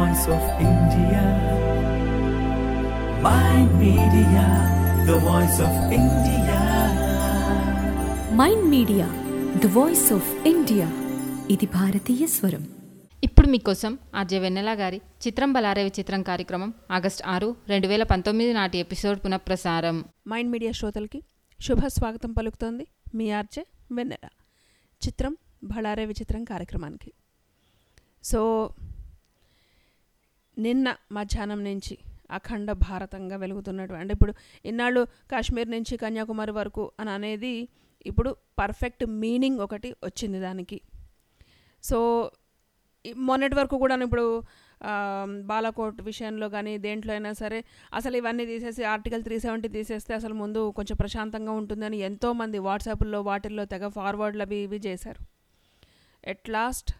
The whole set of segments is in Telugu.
voice of India. My media, the voice of India. Mind Media the voice of India ఇది భారతీయ స్వరం ఇప్పుడు మీకోసం ఆర్జే వెన్నెల గారి చిత్రం బలారే విచిత్రం కార్యక్రమం ఆగస్ట్ ఆరు రెండు వేల పంతొమ్మిది నాటి ఎపిసోడ్ పునఃప్రసారం మైండ్ మీడియా శ్రోతలకి శుభ స్వాగతం పలుకుతోంది మీ ఆర్జే వెన్నెల చిత్రం బళారే విచిత్రం కార్యక్రమానికి సో నిన్న మధ్యాహ్నం నుంచి అఖండ భారతంగా వెలుగుతున్నటువంటి అంటే ఇప్పుడు ఇన్నాళ్ళు కాశ్మీర్ నుంచి కన్యాకుమారి వరకు అని అనేది ఇప్పుడు పర్ఫెక్ట్ మీనింగ్ ఒకటి వచ్చింది దానికి సో ఈ మొన్నటి వరకు కూడా ఇప్పుడు ఆ, బాలాకోట్ విషయంలో కానీ దేంట్లో అయినా సరే అసలు ఇవన్నీ తీసేసి ఆర్టికల్ త్రీ సెవెంటీ తీసేస్తే అసలు ముందు కొంచెం ప్రశాంతంగా ఉంటుందని ఎంతోమంది వాట్సాప్లో వాటిల్లో తెగ ఫార్వర్డ్లు అవి ఇవి చేశారు ఎట్ లాస్ట్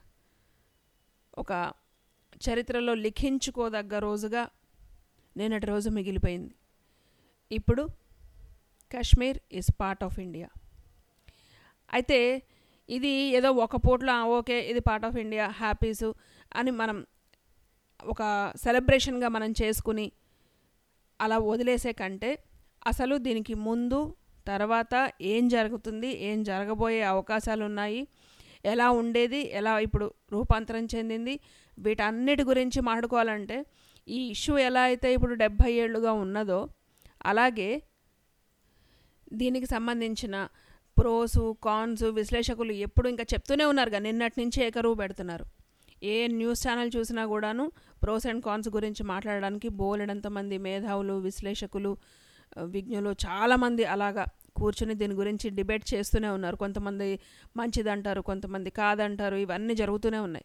ఒక చరిత్రలో లిఖించుకోదగ్గ రోజుగా నేనటి రోజు మిగిలిపోయింది ఇప్పుడు Kashmir is part of India అయితే ఇది ఏదో ఒక పూట్ల "ఆ, ఓకే ఇది పార్ట్ ఆఫ్ ఇండియా హ్యాపీసు అని మనం ఒక సెలబ్రేషన్గా మనం చేసుకుని అలా వదిలేసే కంటే అసలు దీనికి ముందు తర్వాత ఏం జరుగుతుంది ఏం జరగబోయే అవకాశాలు ఉన్నాయి ఎలా ఉండేది ఎలా ఇప్పుడు రూపాంతరం చెందింది వీటన్నిటి గురించి మాట్లాడుకోవాలంటే ఈ ఇష్యూ ఎలా అయితే ఇప్పుడు డెబ్భై ఏళ్ళుగా ఉన్నదో అలాగే దీనికి సంబంధించిన ప్రోసు కాన్స్ విశ్లేషకులు ఎప్పుడు ఇంకా చెప్తూనే ఉన్నారు కదా నిన్నటి నుంచి ఏకరువు పెడుతున్నారు ఏ న్యూస్ ఛానల్ చూసినా కూడాను ప్రోస్ అండ్ కాన్స్ గురించి మాట్లాడడానికి బోలెడంత మంది మేధావులు విశ్లేషకులు ఆ, విజ్ఞులు చాలామంది అలాగా కూర్చుని దీని గురించి డిబేట్ చేస్తూనే ఉన్నారు కొంతమంది మంచిదంటారు కొంతమంది కాదంటారు ఇవన్నీ జరుగుతూనే ఉన్నాయి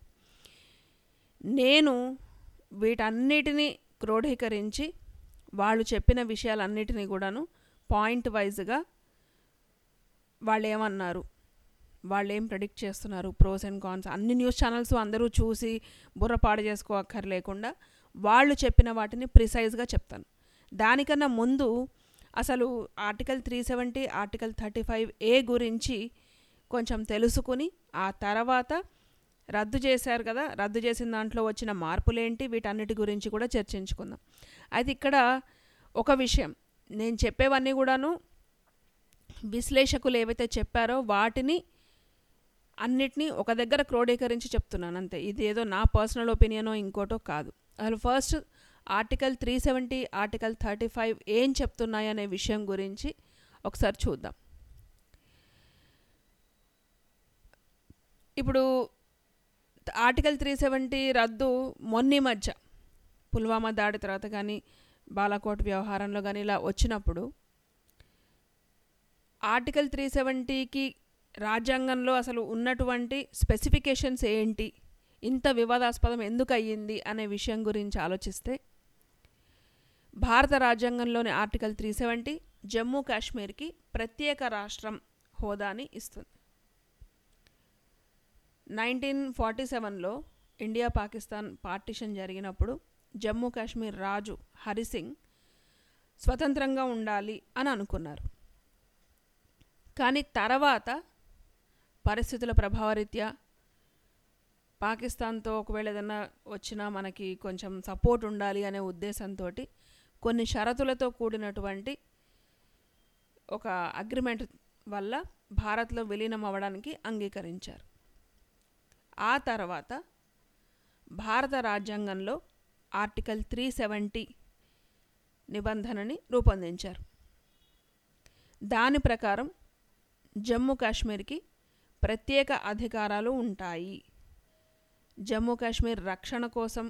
నేను వీటన్నిటినీ క్రోడీకరించి వాళ్ళు చెప్పిన విషయాలన్నిటినీ కూడాను పాయింట్ వైజ్గా వాళ్ళు ఏమన్నారు వాళ్ళు ఏం ప్రెడిక్ట్ చేస్తున్నారు ప్రోస్ అండ్ కాన్స్ అన్ని న్యూస్ ఛానల్స్ అందరూ చూసి బుర్రపాడు చేసుకోక్కర్లేకుండా వాళ్ళు చెప్పిన వాటిని ప్రిసైజ్గా చెప్తాను దానికన్నా ముందు అసలు article three seventy article thirty five A గురించి కొంచెం తెలుసుకుని ఆ తర్వాత రద్దు చేశారు కదా రద్దు చేసిన దాంట్లో వచ్చిన మార్పులేంటి వీటన్నిటి గురించి కూడా చర్చించుకుందాం అయితే ఇక్కడ ఒక విషయం నేను చెప్పేవన్నీ కూడాను విశ్లేషకులు ఏవైతే చెప్పారో వాటిని అన్నిటినీ ఒక దగ్గర క్రోడీకరించి చెప్తున్నాను అంతే ఇది ఏదో నా పర్సనల్ ఒపీనియనో ఇంకోటో కాదు అసలు first article three seventy article thirty five ఏం చెప్తున్నాయి అనే విషయం గురించి ఒకసారి చూద్దాం ఇప్పుడు ఆర్టికల్ త్రీ సెవెంటీ రద్దు మొన్నీ మధ్య పుల్వామా దాడి తర్వాత కానీ బాలాకోట్ వ్యవహారంలో కానీ ఇలా వచ్చినప్పుడు ఆర్టికల్ త్రీ సెవెంటీకి రాజ్యాంగంలో అసలు ఉన్నటువంటి స్పెసిఫికేషన్స్ ఏంటి ఇంత వివాదాస్పదం ఎందుకు అయ్యింది అనే విషయం గురించి ఆలోచిస్తే భారత రాజ్యాంగంలోని ఆర్టికల్ త్రీ సెవెంటీ జమ్మూ కాశ్మీర్కి ప్రత్యేక రాష్ట్రం హోదాని ఇస్తుంది నైన్టీన్ ఫార్టీ సెవెన్లో ఇండియా పాకిస్తాన్ పార్టిషన్ జరిగినప్పుడు జమ్మూ కాశ్మీర్ రాజు హరిసింగ్ స్వతంత్రంగా ఉండాలి అని అనుకున్నారు కానీ తర్వాత పరిస్థితుల ప్రభావరీత్యా పాకిస్తాన్తో ఒకవేళ ఏదైనా వచ్చినా మనకి కొంచెం సపోర్ట్ ఉండాలి అనే ఉద్దేశంతో కొన్ని షరతులతో కూడినటువంటి ఒక అగ్రిమెంట్ వల్ల భారత్లో విలీనం అవ్వడానికి అంగీకరించారు ఆ తర్వాత భారత రాజ్యాంగంలో ఆర్టికల్ త్రీ సెవెంటీ నిబంధనని రూపొందించారు దాని ప్రకారం జమ్మూ కాశ్మీర్కి ప్రత్యేక అధికారాలు ఉంటాయి జమ్మూ కాశ్మీర్ రక్షణ కోసం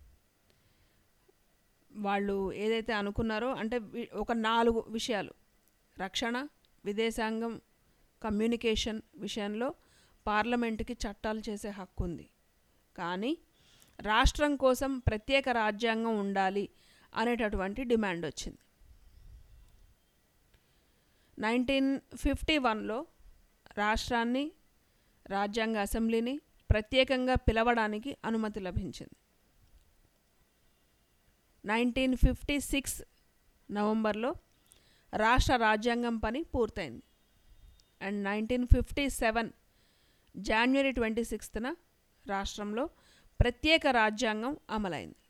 వాళ్ళు ఏదైతే అనుకున్నారో అంటే వి- ఒక నాలుగు విషయాలు రక్షణ విదేశాంగం కమ్యూనికేషన్ విషయంలో పార్లమెంటుకి చట్టాలు చేసే హక్కు ఉంది కానీ రాష్ట్రం కోసం ప్రత్యేక రాజ్యాంగం ఉండాలి అనేటటువంటి డిమాండ్ వచ్చింది నైన్టీన్ ఫిఫ్టీ వన్లో రాష్ట్రాన్ని రాజ్యాంగ అసెంబ్లీని ప్రత్యేకంగా పిలవడానికి అనుమతి లభించింది నైన్టీన్ ఫిఫ్టీ సిక్స్ నవంబర్లో రాష్ట్ర రాజ్యాంగం పని పూర్తయింది and nineteen fifty seven January twenty సిక్స్త్న రాష్ట్రంలో ప్రత్యేక రాజ్యాంగం అమలైంది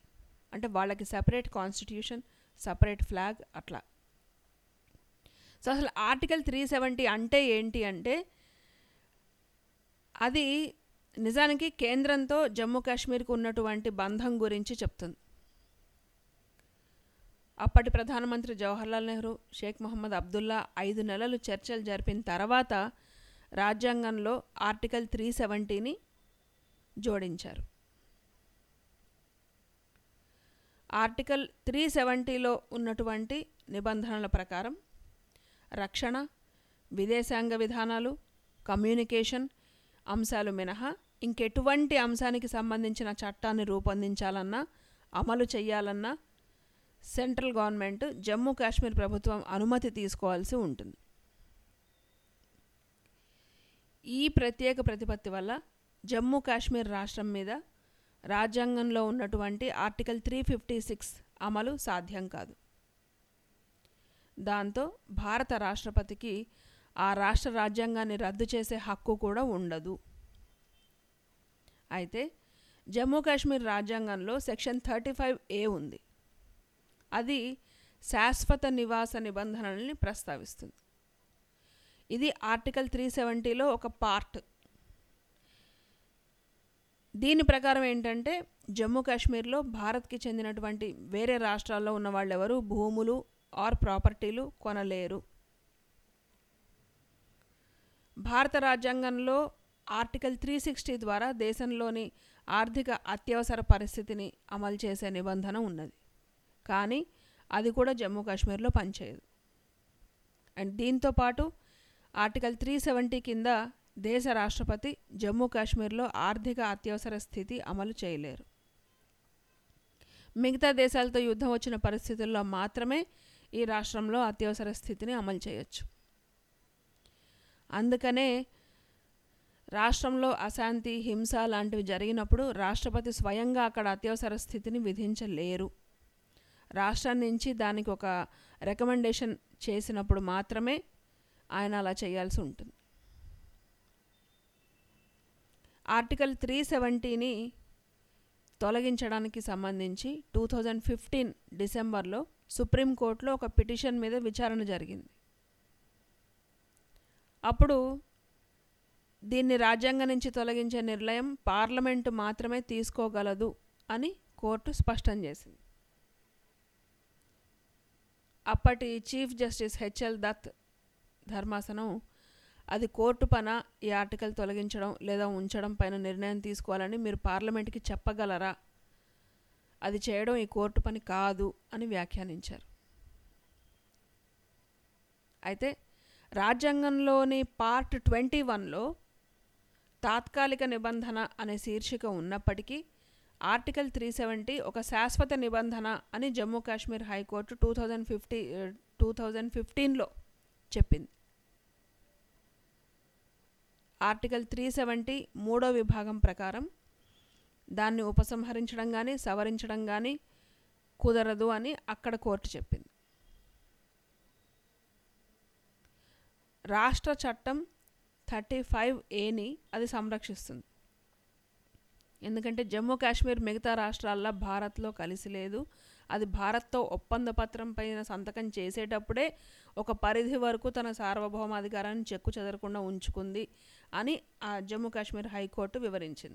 అంటే వాళ్ళకి సపరేట్ కాన్స్టిట్యూషన్ సపరేట్ ఫ్లాగ్ అట్లా సో అసలు ఆర్టికల్ త్రీ సెవెంటీ అంటే ఏంటి అంటే అది నిజానికి కేంద్రంతో జమ్మూ కాశ్మీర్కు ఉన్నటువంటి బంధం గురించి చెప్తుంది అప్పటి ప్రధానమంత్రి జవహర్లాల్ నెహ్రూ షేక్ మొహమ్మద్ అబ్దుల్లా ఐదు నెలలు చర్చలు జరిపిన తర్వాత రాజ్యాంగంలో ఆర్టికల్ త్రీ సెవెంటీని జోడించారు ఆర్టికల్ త్రీ సెవెంటీలో ఉన్నటువంటి నిబంధనల ప్రకారం రక్షణ విదేశాంగ విధానాలు కమ్యూనికేషన్ అంశాలు మినహా ఇంకెటువంటి అంశానికి సంబంధించిన చట్టాన్ని రూపొందించాలన్నా అమలు చేయాలన్నా సెంట్రల్ గవర్నమెంట్ జమ్మూ కాశ్మీర్ ప్రభుత్వం అనుమతి తీసుకోవాల్సి ఉంటుంది ఈ ప్రత్యేక ప్రతిపత్తి వల్ల జమ్మూ కాశ్మీర్ రాష్ట్రం మీద రాజ్యాంగంలో ఉన్నటువంటి ఆర్టికల్ త్రీ ఫిఫ్టీ సిక్స్ అమలు సాధ్యం కాదు దాంతో భారత రాష్ట్రపతికి ఆ రాష్ట్ర రాజ్యాంగాన్ని రద్దు చేసే హక్కు కూడా ఉండదు అయితే జమ్మూ కాశ్మీర్ రాజ్యాంగంలో సెక్షన్ థర్టీ ఫైవ్ ఏ ఉంది అది శాశ్వత నివాస నిబంధనల్ని ప్రస్తావిస్తుంది ఇది ఆర్టికల్ త్రీ సెవెంటీలో ఒక పార్ట్ దీని ప్రకారం ఏంటంటే జమ్మూ కాశ్మీర్లో భారత్కి చెందినటువంటి వేరే రాష్ట్రాల్లో ఉన్న వాళ్ళెవరు భూములు ఆర్ ప్రాపర్టీలు కొనలేరు భారత రాజ్యాంగంలో ఆర్టికల్ త్రీ సిక్స్టీ ద్వారా దేశంలోని ఆర్థిక అత్యవసర పరిస్థితిని అమలు చేసే నిబంధన ఉన్నది కానీ అది కూడా జమ్మూ కాశ్మీర్లో పనిచేయదు అండ్ దీంతో పాటు ఆర్టికల్ త్రీ సెవెంటీ కింద దేశ రాష్ట్రపతి జమ్మూ కాశ్మీర్లో ఆర్థిక అత్యవసర స్థితి అమలు చేయలేరు మిగతా దేశాలతో యుద్ధం వచ్చిన పరిస్థితుల్లో మాత్రమే ఈ రాష్ట్రంలో అత్యవసర స్థితిని అమలు చేయొచ్చు అందుకనే రాష్ట్రంలో అశాంతి హింస లాంటివి జరిగినప్పుడు రాష్ట్రపతి స్వయంగా అక్కడ అత్యవసర స్థితిని విధించలేరు రాష్ట్రం నుంచి దానికి ఒక రికమెండేషన్ చేసినప్పుడు మాత్రమే ఆయన అలా చేయాల్సి ఉంటుంది ఆర్టికల్ త్రీ సెవెంటీని తొలగించడానికి సంబంధించి టూ థౌజండ్ ఫిఫ్టీన్ డిసెంబర్లో సుప్రీంకోర్టులో ఒక పిటిషన్ మీద విచారణ జరిగింది అప్పుడు దీన్ని రాజ్యాంగం నుంచి తొలగించే నిర్ణయం పార్లమెంటు మాత్రమే తీసుకోగలదు అని కోర్టు స్పష్టం చేసింది అప్పటి చీఫ్ జస్టిస్ హెచ్ఎల్ దత్ ధర్మాసనం అది కోర్టు పన ఈ ఆర్టికల్ తొలగించడం లేదా ఉంచడం పైన నిర్ణయం తీసుకోవాలని మీరు పార్లమెంట్కి చెప్పగలరా అది చేయడం ఈ కోర్టు పని కాదు అని వ్యాఖ్యానించారు అయితే రాజ్యాంగంలోని పార్ట్ ట్వంటీ వన్లో తాత్కాలిక నిబంధన అనే శీర్షిక ఉన్నప్పటికీ ఆర్టికల్ త్రీ సెవెంటీ ఒక శాశ్వత నిబంధన అని Jammu Kashmir high court two thousand fifty two thousand ఫిఫ్టీన్లో చెప్పింది ఆర్టికల్ త్రీ సెవెంటీ మూడో విభాగం ప్రకారం దాన్ని ఉపసంహరించడం కానీ సవరించడం కానీ కుదరదు అని అక్కడ కోర్టు చెప్పింది రాష్ట్ర చట్టం థర్టీ ఫైవ్ ఏని అది సంరక్షిస్తుంది ఎందుకంటే జమ్మూ కాశ్మీర్ మిగతా రాష్ట్రాల్లో భారత్లో కలిసి లేదు అది భారత్తో ఒప్పంద పత్రం పైన సంతకం చేసేటప్పుడే ఒక పరిధి వరకు తన సార్వభౌమాధికారాన్ని చెక్కు చెదరకుండా ఉంచుకుంది అని ఆ జమ్మూ కాశ్మీర్ హైకోర్టు వివరించింది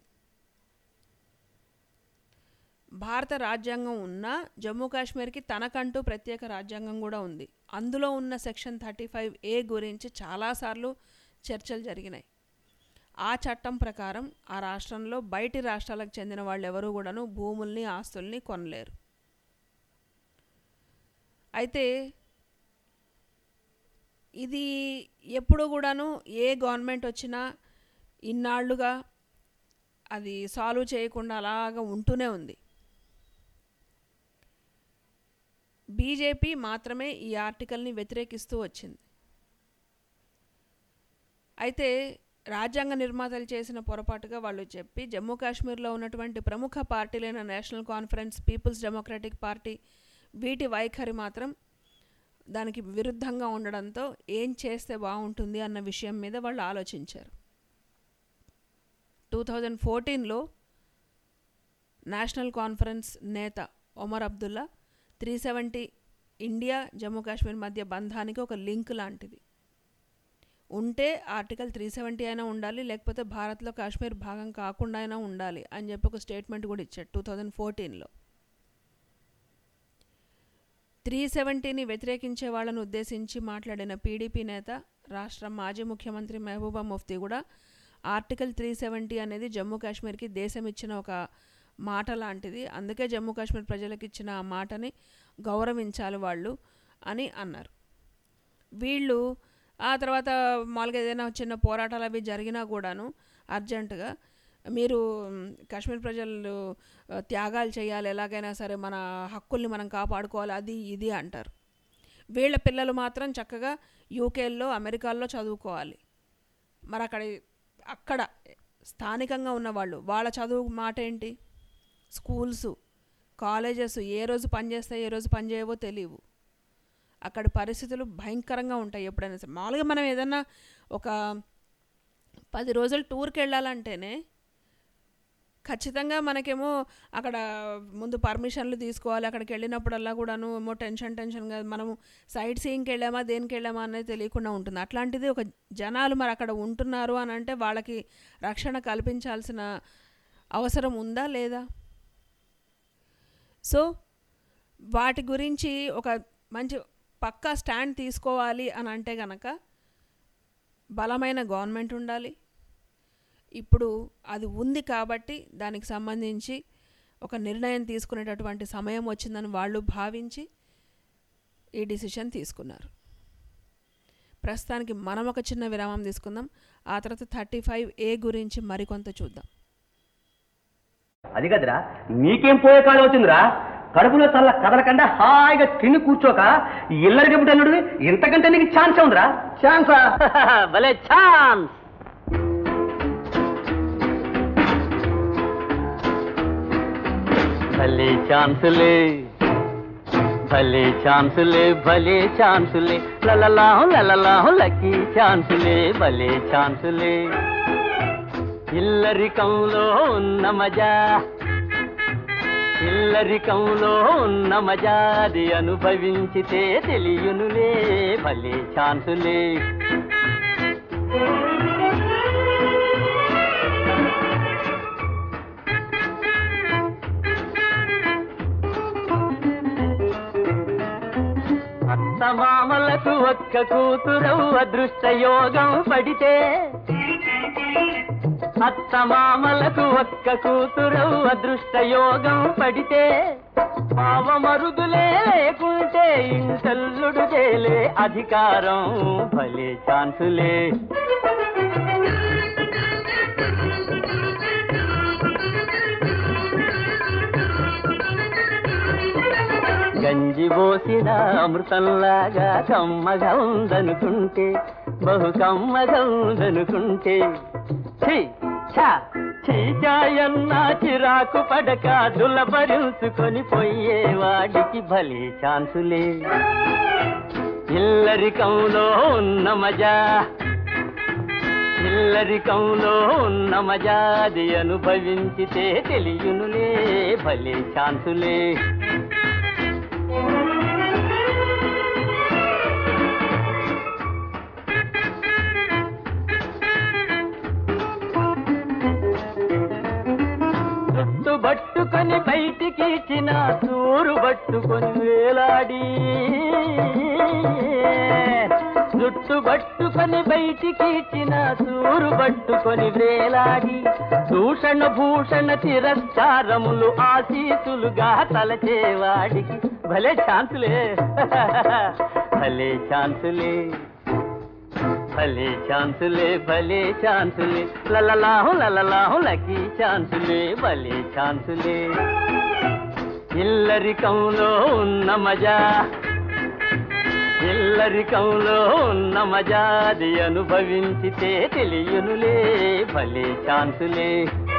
భారత రాజ్యాంగం ఉన్న జమ్మూ కాశ్మీర్కి తనకంటూ ప్రత్యేక రాజ్యాంగం కూడా ఉంది అందులో ఉన్న సెక్షన్ థర్టీ ఫైవ్ ఏ గురించి చాలాసార్లు చర్చలు జరిగినాయి ఆ చట్టం ప్రకారం ఆ రాష్ట్రంలో బయటి రాష్ట్రాలకు చెందిన వాళ్ళు ఎవరు కూడాను భూముల్ని ఆస్తుల్ని కొనలేరు అయితే ఇది ఎప్పుడు కూడాను ఏ గవర్నమెంట్ వచ్చినా ఇన్నాళ్లుగా అది సాల్వ్ చేయకుండా అలాగా ఉంటూనే ఉంది బీజేపీ మాత్రమే ఈ ఆర్టికల్ని వ్యతిరేకిస్తూ వచ్చింది అయితే రాజ్యాంగ నిర్మాతలు చేసిన పొరపాటుగా వాళ్ళు చెప్పి జమ్మూ కాశ్మీర్లో ఉన్నటువంటి ప్రముఖ పార్టీలైన National Conference Peoples Democratic Party వీటి వైఖరి మాత్రం దానికి విరుద్ధంగా ఉండడంతో ఏం చేస్తే బాగుంటుంది అన్న విషయం మీద వాళ్ళు ఆలోచించారు టూ థౌజండ్ ఫోర్టీన్లో నేషనల్ కాన్ఫరెన్స్ నేత Omar Abdullah three seventy India Jammu Kashmir మధ్య బంధానికి ఒక లింక్ లాంటిది ఉంటే ఆర్టికల్ త్రీ సెవెంటీ అయినా ఉండాలి లేకపోతే భారత్లో కాశ్మీర్ భాగం కాకుండా అయినా ఉండాలి అని చెప్పి ఒక స్టేట్మెంట్ కూడా ఇచ్చాడు టూ థౌజండ్ ఫోర్టీన్లో త్రీ సెవెంటీని వ్యతిరేకించే వాళ్ళను ఉద్దేశించి మాట్లాడిన పీడీపీ నేత రాష్ట్ర మాజీ ముఖ్యమంత్రి మహబూబా ముఫ్తీ కూడా ఆర్టికల్ త్రీ సెవెంటీ అనేది జమ్మూ కాశ్మీర్కి దేశం ఇచ్చిన ఒక మాట లాంటిది అందుకే జమ్మూ కాశ్మీర్ ప్రజలకు ఇచ్చిన ఆ మాటని గౌరవించాలి వాళ్ళు అని అన్నారు వీళ్ళు ఆ తర్వాత మామూలుగా ఏదైనా చిన్న పోరాటాలు అవి జరిగినా కూడాను అర్జెంటుగా మీరు మ్, కాశ్మీర్ ప్రజలు ఆ, త్యాగాలు చేయాలి ఎలాగైనా సరే మన హక్కుల్ని మనం కాపాడుకోవాలి అది ఇది అంటారు వీళ్ళ పిల్లలు మాత్రం చక్కగా యూకేల్లో అమెరికాల్లో చదువుకోవాలి మరి అక్కడ అక్కడ స్థానికంగా ఉన్నవాళ్ళు వాళ్ళ చదువు మాట ఏంటి స్కూల్స్ కాలేజెస్ ఏ రోజు పనిచేస్తాయి ఏ రోజు పనిచేయవో తెలియవు అక్కడ పరిస్థితులు భయంకరంగా ఉంటాయి ఎప్పుడైనా సరే మామూలుగా మనం ఏదన్నా ఒక పది రోజులు టూర్కి వెళ్ళాలంటేనే ఖచ్చితంగా మనకేమో అక్కడ ముందు పర్మిషన్లు తీసుకోవాలి అక్కడికి వెళ్ళినప్పుడల్లా కూడాను ఏమో టెన్షన్ టెన్షన్గా మనము సైట్ సీయింగ్కి వెళ్ళామా దేనికి వెళ్ళామా అనేది తెలియకుండా ఉంటుంది అట్లాంటిది ఒక జనాలు మరి అక్కడ ఉంటున్నారు అని అంటే వాళ్ళకి రక్షణ కల్పించాల్సిన అవసరం ఉందా లేదా సో వాటి గురించి ఒక మంచి పక్కా స్టాండ్ తీసుకోవాలి అని అంటే గనక బలమైన గవర్నమెంట్ ఉండాలి ఇప్పుడు అది ఉంది కాబట్టి దానికి సంబంధించి ఒక నిర్ణయం తీసుకునేటటువంటి సమయం వచ్చిందని వాళ్ళు భావించి ఈ డిసిషన్ తీసుకున్నారు ప్రస్తుతానికి మనం ఒక చిన్న విరామం తీసుకుందాం ఆ తర్వాత థర్టీ ఫైవ్ ఏ గురించి మరికొంత చూద్దాం అది కదరా నీకేం పోయే కాలం వచ్చిందిరా కడుపులో చల్ల కదలకుండా హాయిగా తిని కూర్చోక ఇల్లరికి పుట్టనుడు ఇంతకంటే నీకు ఛాన్స్ ఉందిరా ఛాన్సా భలే ఛాన్స్ భలే ఛాన్సులే భలే ఛాన్సులే భలే ఛాన్సులే లలలాహు లలలాహు లక్కీ ఛాన్సులే భలే ఛాన్సులే ఇల్లరికంలో ఉన్న మజా ఇల్లరికంలో ఉన్న మజాది అనుభవించితే తెలియనులే భలే ఛాన్సులే అత్తమామలకు ఒక్క కూతురవు అదృష్ట యోగం పడితే అత్తమామలకు ఒక్క కూతురవు అదృష్ట యోగం పడితే పావమరుదులే లేకుంటే ఇంటల్లుడు చేలే అధికారం భలే ఛాన్సులే గంజి పోసిన అమృతంలాగా కమ్మగా ఉందనుకుంటే బహు కమ్మగా ఉందనుకుంటే ఛీ, ఛా, చీచాయన్న చిరాకు పడక దులపరుచుకొని పోయేవాడికి భలే ఛాన్సులే ఇల్లరికంలో ఉన్న మజా ఇల్లరికంలో ఉన్న మజాది అనుభవించితే తెలియనులే భలే ఛాన్సులే జుట్టు పట్టుకొని బయటికి ఇచ్చిన సూరు పట్టుకొని వేలాడి జుట్టు పట్టుకొని బయటికి ఇచ్చిన సూరు పట్టుకొని వేలాడి దూషణ భూషణ తిరస్కారములు ఆశీసులుగా తలచేవాడికి భలే ఛాన్సులే భలే ఛాన్సులే భలే ఛాన్సులే భలే ఛాన్సులే లలలాహు లలలాహు లకీ ఛాన్సులే భలే ఛాన్సులే ఇల్లరికంలో ఉన్న మజా ఇల్లరికంలో ఉన్న మజాది అనుభవించితే తెలియనులే భలే ఛాన్సులే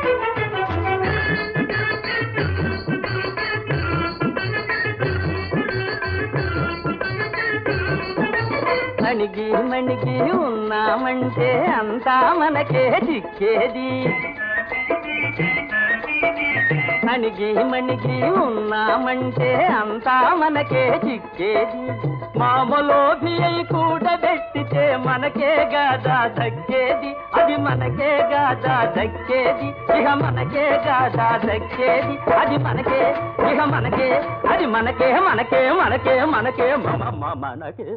మణిగి మణిగి ఉన్నామంటే అంతా మనకే చిక్కేది అణిగి మణిగి ఉన్నామంటే అంతా మనకే చిక్కేది మామలోభి అయి కూడబెట్టితే మనకే గాదా దక్కేది అది మనకే గాదా దక్కేది ఇహ మనకే గాదా దక్కేది అది మనకే ఇహ మనకే అది మనకే మనకే మనకే మనకే మమ మమ మనకే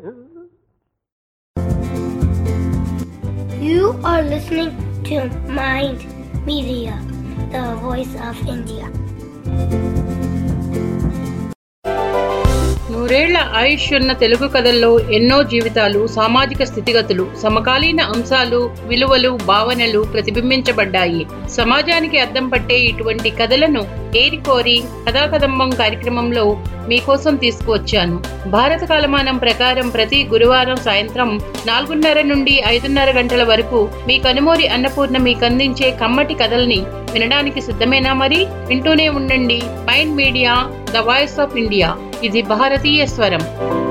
You are listening to Mind Media, the voice of India. నూరేళ్ల ఆయుష్ ఉన్న తెలుగు కథల్లో ఎన్నో జీవితాలు సామాజిక స్థితిగతులు సమకాలీన అంశాలు విలువలు భావనలు ప్రతిబింబించబడ్డాయి సమాజానికి అద్దం పట్టే ఇటువంటి కథలను ఏరికోరి కథాకదంబం కార్యక్రమంలో మీకోసం తీసుకువచ్చాను భారత కాలమానం ప్రకారం ప్రతి గురువారం సాయంత్రం నాలుగున్నర నుండి ఐదున్నర గంటల వరకు మీ కనుమూరి అన్నపూర్ణ మీకు అందించే కమ్మటి కథల్ని వినడానికి సిద్ధమేనా మరి వింటూనే ఉండండి Mind Media the voice of India ఇది భారతీయ స్వరం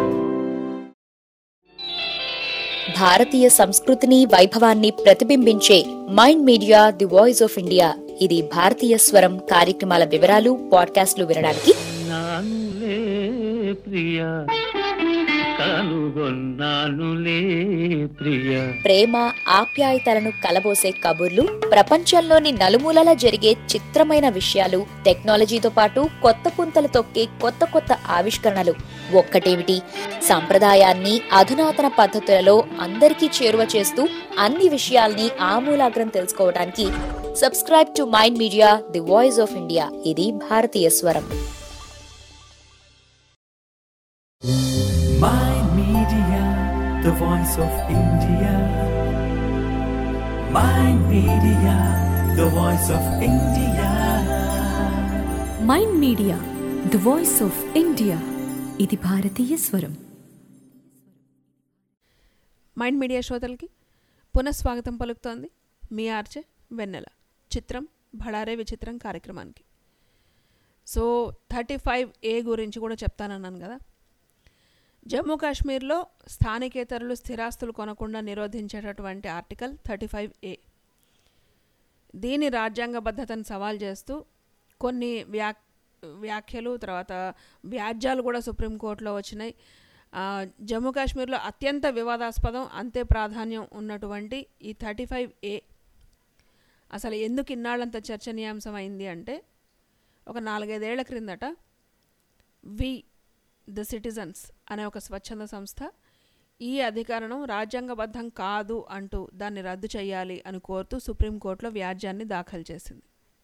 భారతీయ సంస్కృతిని వైభవాన్ని ప్రతిబింబించే Mind Media the voice of India ఇది భారతీయ స్వరం కార్యక్రమాల వివరాలు పాడ్కాస్ట్లు వినడానికి నానులే ప్రియ కనుగొన్నానులే ప్రియ ప్రేమ ఆప్యాయతలను కలబోసే కబుర్లు ప్రపంచంలోని నలుమూలలా జరిగే చిత్రమైన విషయాలు టెక్నాలజీతో పాటు కొత్త పుంతలు తొక్కే కొత్త కొత్త ఆవిష్కరణలు ఒక్కటేమిటి సంప్రదాయాన్ని అధునాతన పద్ధతులలో అందరికీ చేరువ చేస్తూ అన్ని విషయాల్ని ఆమూలాగ్రం తెలుసుకోవడానికి subscribe to Mind Media the voice of India ఇది భారతీయ స్వరం Mind Media, the voice of India. Mind Media, the voice of India. Mind Media the voice of India ఇది భారతీయ స్వరం మైండ్ మీడియా శ్రోతలకి పునఃస్వాగతం పలుకుతోంది మీ ఆర్చే వెన్నెల చిత్రం భడారే విచిత్రం కార్యక్రమానికి సో థర్టీ ఫైవ్ ఏ గురించి కూడా చెప్తానన్నాను కదా జమ్మూ కాశ్మీర్లో స్థానికేతరులు స్థిరాస్తులు కొనకుండా నిరోధించేటటువంటి ఆర్టికల్ థర్టీ ఫైవ్ ఏ దీని రాజ్యాంగబద్ధతను సవాల్ చేస్తూ కొన్ని వ్యా వ్యాఖ్యలు తర్వాత వ్యాజ్యాలు కూడా సుప్రీంకోర్టులో వచ్చినాయి ఆ, జమ్మూ కాశ్మీర్లో అత్యంత వివాదాస్పదం అంతే ప్రాధాన్యం ఉన్నటువంటి ఈ థర్టీ ఫైవ్ ఏ అసలు ఎందుకు ఇన్నాళ్ళంత చర్చనీయాంశం అయింది అంటే ఒక నాలుగైదేళ్ల క్రిందట వి ద సిటిజన్స్ అనే ఒక స్వచ్ఛంద సంస్థ ఈ అధికరణం రాజ్యాంగబద్ధం కాదు అంటూ దాన్ని రద్దు చేయాలి అని కోరుతూ సుప్రీంకోర్టులో వ్యాజ్యాన్ని దాఖలు చేసింది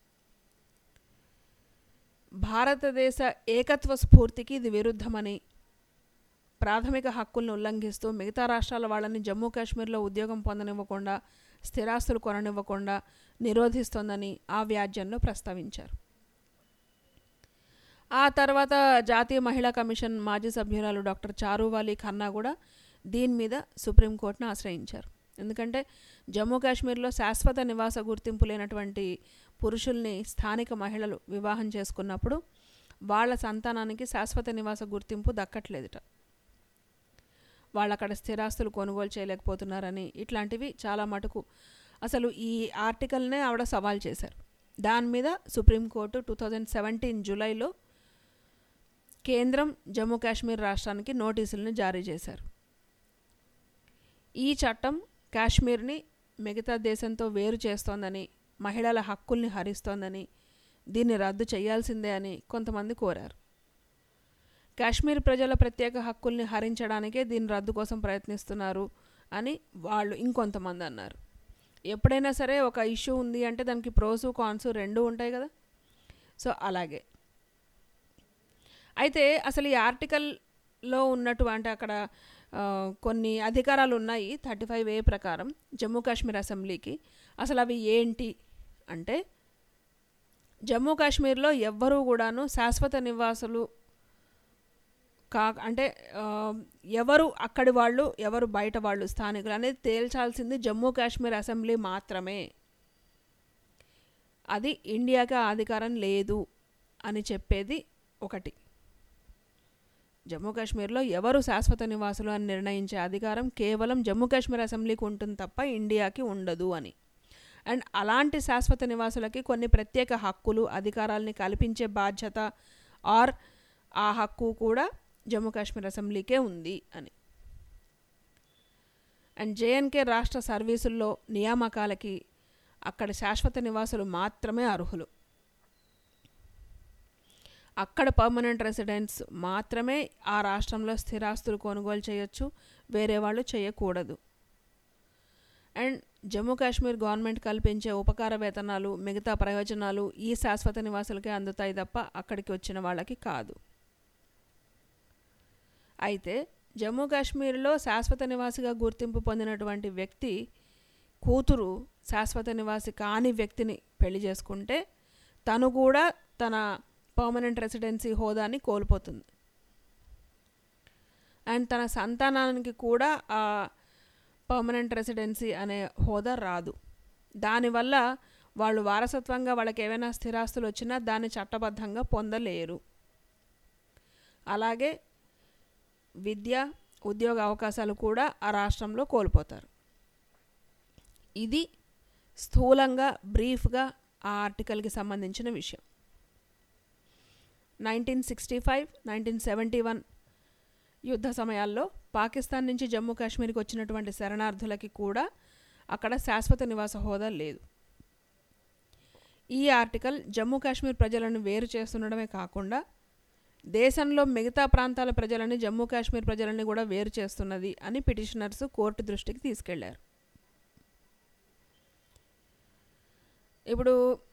భారతదేశ ఏకత్వ స్ఫూర్తికి ఇది విరుద్ధమని ప్రాథమిక హక్కులను ఉల్లంఘిస్తూ మిగతా రాష్ట్రాల వాళ్ళని జమ్మూ కాశ్మీర్లో ఉద్యోగం పొందనివ్వకుండా స్థిరాస్తులు కొననివ్వకుండా నిరోధిస్తోందని ఆ వ్యాజ్యంలో ప్రస్తావించారు ఆ తర్వాత జాతీయ మహిళా కమిషన్ మాజీ సభ్యురాలు డాక్టర్ చారువాలి ఖన్నా కూడా దీని మీద సుప్రీంకోర్టును ఆశ్రయించారు ఎందుకంటే జమ్మూ కాశ్మీర్లో శాశ్వత నివాస గుర్తింపు లేనటువంటి పురుషుల్ని స్థానిక మహిళలు వివాహం చేసుకున్నప్పుడు వాళ్ళ సంతానానికి శాశ్వత నివాస గుర్తింపు దక్కట్లేదుట వాళ్ళు అక్కడ స్థిరాస్తులు కొనుగోలు చేయలేకపోతున్నారని ఇట్లాంటివి చాలా మటుకు అసలు ఈ ఆర్టికల్నే ఆవిడ సవాల్ చేశారు దాని మీద సుప్రీంకోర్టు టూ థౌజండ్ సెవెంటీన్ జూలైలో కేంద్రం జమ్మూ కాశ్మీర్ రాష్ట్రానికి నోటీసులను జారీ చేశారు ఈ చట్టం కాశ్మీర్ని మిగతా దేశంతో వేరు చేస్తోందని మహిళల హక్కుల్ని హరిస్తోందని దీన్ని రద్దు చేయాల్సిందే అని కొంతమంది కోరారు కాశ్మీర్ ప్రజల ప్రత్యేక హక్కుల్ని హరించడానికే దీని రద్దు కోసం ప్రయత్నిస్తున్నారు అని వాళ్ళు ఇంకొంతమంది అన్నారు ఎప్పుడైనా సరే ఒక ఇష్యూ ఉంది అంటే దానికి ప్రోసు కాన్స్ రెండు ఉంటాయి కదా సో అలాగే అయితే అసలు ఈ ఆర్టికల్లో ఉన్నటువంటి అక్కడ ఆ, కొన్ని అధికారాలు ఉన్నాయి థర్టీ ఫైవ్ ఏ ప్రకారం జమ్మూ కాశ్మీర్ అసెంబ్లీకి అసలు అవి ఏంటి అంటే జమ్మూ కాశ్మీర్లో ఎవ్వరూ కూడాను శాశ్వత నివాసులు కా అంటే ఆ, ఎవరు అక్కడి వాళ్ళు ఎవరు బయట వాళ్ళు స్థానికులు అనేది తేల్చాల్సింది జమ్మూ కాశ్మీర్ అసెంబ్లీ మాత్రమే అది ఇండియాకి ఆ అధికారం లేదు అని చెప్పేది ఒకటి జమ్మూ కాశ్మీర్లో ఎవరు శాశ్వత నివాసులు అని నిర్ణయించే అధికారం కేవలం జమ్మూ కాశ్మీర్ అసెంబ్లీకి ఉంటుంది తప్ప ఇండియాకి ఉండదు అని అండ్ అలాంటి శాశ్వత నివాసులకి కొన్ని ప్రత్యేక హక్కులు అధికారాలని కల్పించే బాధ్యత ఆర్ ఆ హక్కు కూడా జమ్మూ కాశ్మీర్ అసెంబ్లీకే ఉంది అని అండ్ జేఎన్కే రాష్ట్ర సర్వీసుల్లో నియామకాలకి అక్కడ శాశ్వత నివాసులు మాత్రమే అర్హులు అక్కడ పర్మనెంట్ రెసిడెంట్స్ మాత్రమే ఆ రాష్ట్రంలో స్థిరాస్తులు కొనుగోలు చేయొచ్చు వేరే వాళ్ళు చేయకూడదు అండ్ జమ్మూ కాశ్మీర్ గవర్నమెంట్ కల్పించే ఉపకార వేతనాలు మిగతా ప్రయోజనాలు ఈ శాశ్వత నివాసులకే అందుతాయి తప్ప అక్కడికి వచ్చిన వాళ్ళకి కాదు అయితే జమ్మూ కాశ్మీర్లో శాశ్వత నివాసిగా గుర్తింపు పొందినటువంటి వ్యక్తి కూతురు శాశ్వత నివాసి కాని వ్యక్తిని పెళ్లి చేసుకుంటే తను కూడా తన పర్మనెంట్ రెసిడెన్సీ హోదాని కోల్పోతుంది అండ్ తన సంతానానికి కూడా ఆ పర్మనెంట్ రెసిడెన్సీ అనే హోదా రాదు దానివల్ల వాళ్ళు వారసత్వంగా వాళ్ళకి ఏవైనా స్థిరాస్తులు వచ్చినా దాన్ని చట్టబద్ధంగా పొందలేరు అలాగే విద్య ఉద్యోగ అవకాశాలు కూడా ఆ రాష్ట్రంలో కోల్పోతారు ఇది స్థూలంగా బ్రీఫ్గా ఆ ఆర్టికల్కి సంబంధించిన విషయం nineteen sixty five nineteen seventy one యుద్ధ సమయాల్లో పాకిస్తాన్ నుంచి జమ్మూ కాశ్మీర్కి వచ్చినటువంటి శరణార్థులకి కూడా అక్కడ శాశ్వత నివాస హోదా లేదు ఈ ఆర్టికల్ జమ్మూ కాశ్మీర్ ప్రజలను వేరు చేస్తుండడమే కాకుండా దేశంలో మిగతా ప్రాంతాల ప్రజలని జమ్మూ కాశ్మీర్ ప్రజలని కూడా వేరు చేస్తున్నది అని పిటిషనర్స్ కోర్టు దృష్టికి తీసుకెళ్లారు ఇప్పుడు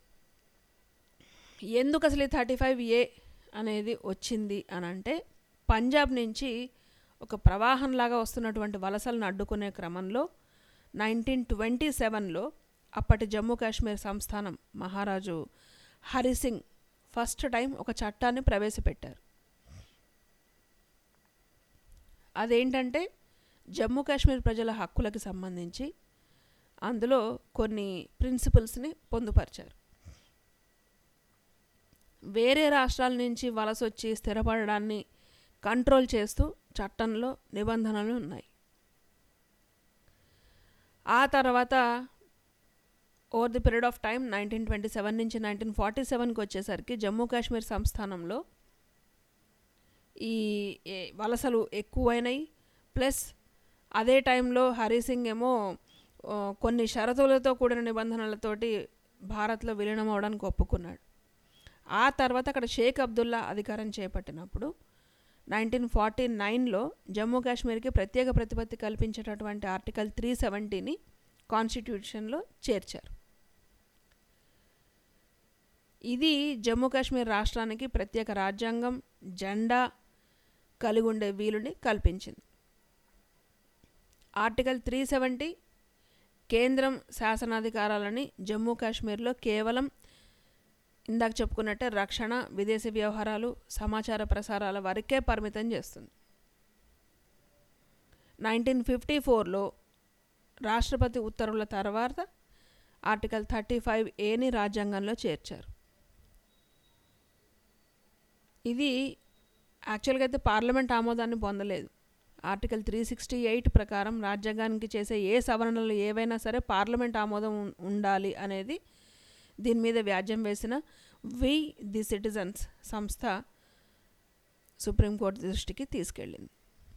ఎందుకు అసలు థర్టీ ఫైవ్ ఏ అనేది వచ్చింది అని అంటే పంజాబ్ నుంచి ఒక ప్రవాహంలాగా వస్తున్నటువంటి వలసలను అడ్డుకునే క్రమంలో నైన్టీన్ ట్వంటీ సెవెన్లో అప్పటి జమ్మూ కాశ్మీర్ సంస్థానం మహారాజు హరిసింగ్ ఫస్ట్ టైం ఒక చట్టాన్ని ప్రవేశపెట్టారు అదేంటంటే జమ్మూ కాశ్మీర్ ప్రజల హక్కులకు సంబంధించి అందులో కొన్ని ప్రిన్సిపల్స్ని పొందుపరిచారు వేరే రాష్ట్రాల నుంచి వలస వచ్చి స్థిరపడడాన్ని కంట్రోల్ చేస్తూ చట్టంలో నిబంధనలు ఉన్నాయి ఆ తర్వాత over the period of time nineteen twenty seven నుంచి నైన్టీన్ ఫార్టీ సెవెన్కి వచ్చేసరికి జమ్మూ కాశ్మీర్ సంస్థానంలో ఈ ఏ- వలసలు ఎక్కువైనాయి ప్లస్ అదే టైంలో హరి సింగ్ ఏమో ఆ, కొన్ని షరతులతో కూడిన నిబంధనలతోటి భారత్లో విలీనం అవడానికి ఒప్పుకున్నాడు ఆ తర్వాత అక్కడ షేక్ అబ్దుల్లా అధికారం చేపట్టినప్పుడు నైన్టీన్ ఫార్టీ నైన్లో జమ్మూ కాశ్మీర్కి ప్రత్యేక ప్రతిపత్తి కల్పించేటటువంటి ఆర్టికల్ త్రీ సెవెంటీని కాన్స్టిట్యూషన్లో చేర్చారు ఇది జమ్మూ కాశ్మీర్ రాష్ట్రానికి ప్రత్యేక రాజ్యాంగం జెండా కలిగి ఉండే వీలుని కల్పించింది ఆర్టికల్ త్రీ సెవెంటీ కేంద్రం శాసనాధికారాలని జమ్మూ కాశ్మీర్లో కేవలం ఇందాక చెప్పుకున్నట్టే రక్షణ విదేశీ వ్యవహారాలు సమాచార ప్రసారాల వరకే పరిమితం చేస్తుంది నైన్టీన్ ఫిఫ్టీ ఫోర్లో రాష్ట్రపతి ఉత్తర్వుల తర్వాత ఆర్టికల్ థర్టీ ఫైవ్ ఏని రాజ్యాంగంలో చేర్చారు ఇది యాక్చువల్గా అయితే పార్లమెంట్ ఆమోదాన్ని పొందలేదు ఆర్టికల్ త్రీ సిక్స్టీ ఎయిట్ ప్రకారం రాజ్యాంగానికి చేసే ఏ సవరణలు ఏవైనా సరే పార్లమెంట్ ఆమోదం ఉం- ఉండాలి అనేది దీని మీద వ్యాజ్యం వేసిన వి ది సిటిజన్స్ సంస్థ సుప్రీంకోర్టు దృష్టికి తీసుకెళ్ళింది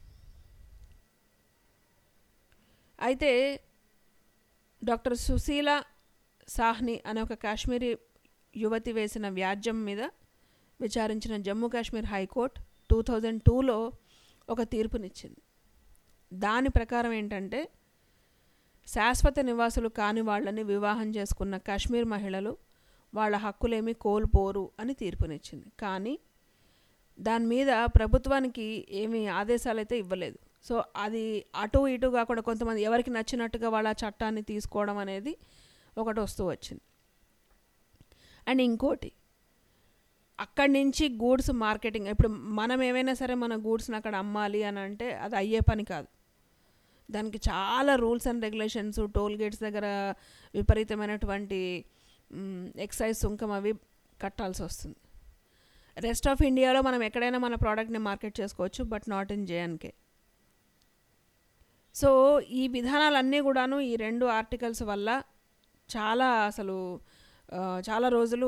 అయితే డాక్టర్ సుశీల సాహ్ని అనే ఒక కాశ్మీరీ యువతి వేసిన వ్యాజ్యం మీద విచారించిన Jammu Kashmir high court two thousand టూలో ఒక తీర్పునిచ్చింది దాని ప్రకారం ఏంటంటే శాశ్వత నివాసులు కాని వాళ్ళని వివాహం చేసుకున్న కాశ్మీర్ మహిళలు వాళ్ళ హక్కులేమీ కోల్పోరు అని తీర్పునిచ్చింది కానీ దాని మీద ప్రభుత్వానికి ఏమీ ఆదేశాలు అయితే ఇవ్వలేదు సో అది అటు ఇటు కాకుండా కొంతమంది ఎవరికి నచ్చినట్టుగా వాళ్ళ ఆ చట్టాన్ని తీసుకోవడం అనేది ఒకటి వస్తూ వచ్చింది అండ్ ఇంకోటి అక్కడి నుంచి గూడ్స్ మార్కెటింగ్ ఇప్పుడు మనం ఏమైనా సరే మన గూడ్స్ని అక్కడ అమ్మాలి అని అంటే అది అయ్యే పని కాదు దానికి చాలా rules and regulations toll gates దగ్గర విపరీతమైనటువంటి మ్, ఎక్సైజ్ సుంకం అవి కట్టాల్సి వస్తుంది రెస్ట్ ఆఫ్ ఇండియాలో మనం ఎక్కడైనా మన ప్రోడక్ట్ని మార్కెట్ చేసుకోవచ్చు but not in J and K so ఈ విధానాలన్నీ కూడాను ఈ రెండు ఆర్టికల్స్ వల్ల చాలా అసలు ఆ, చాలా రోజులు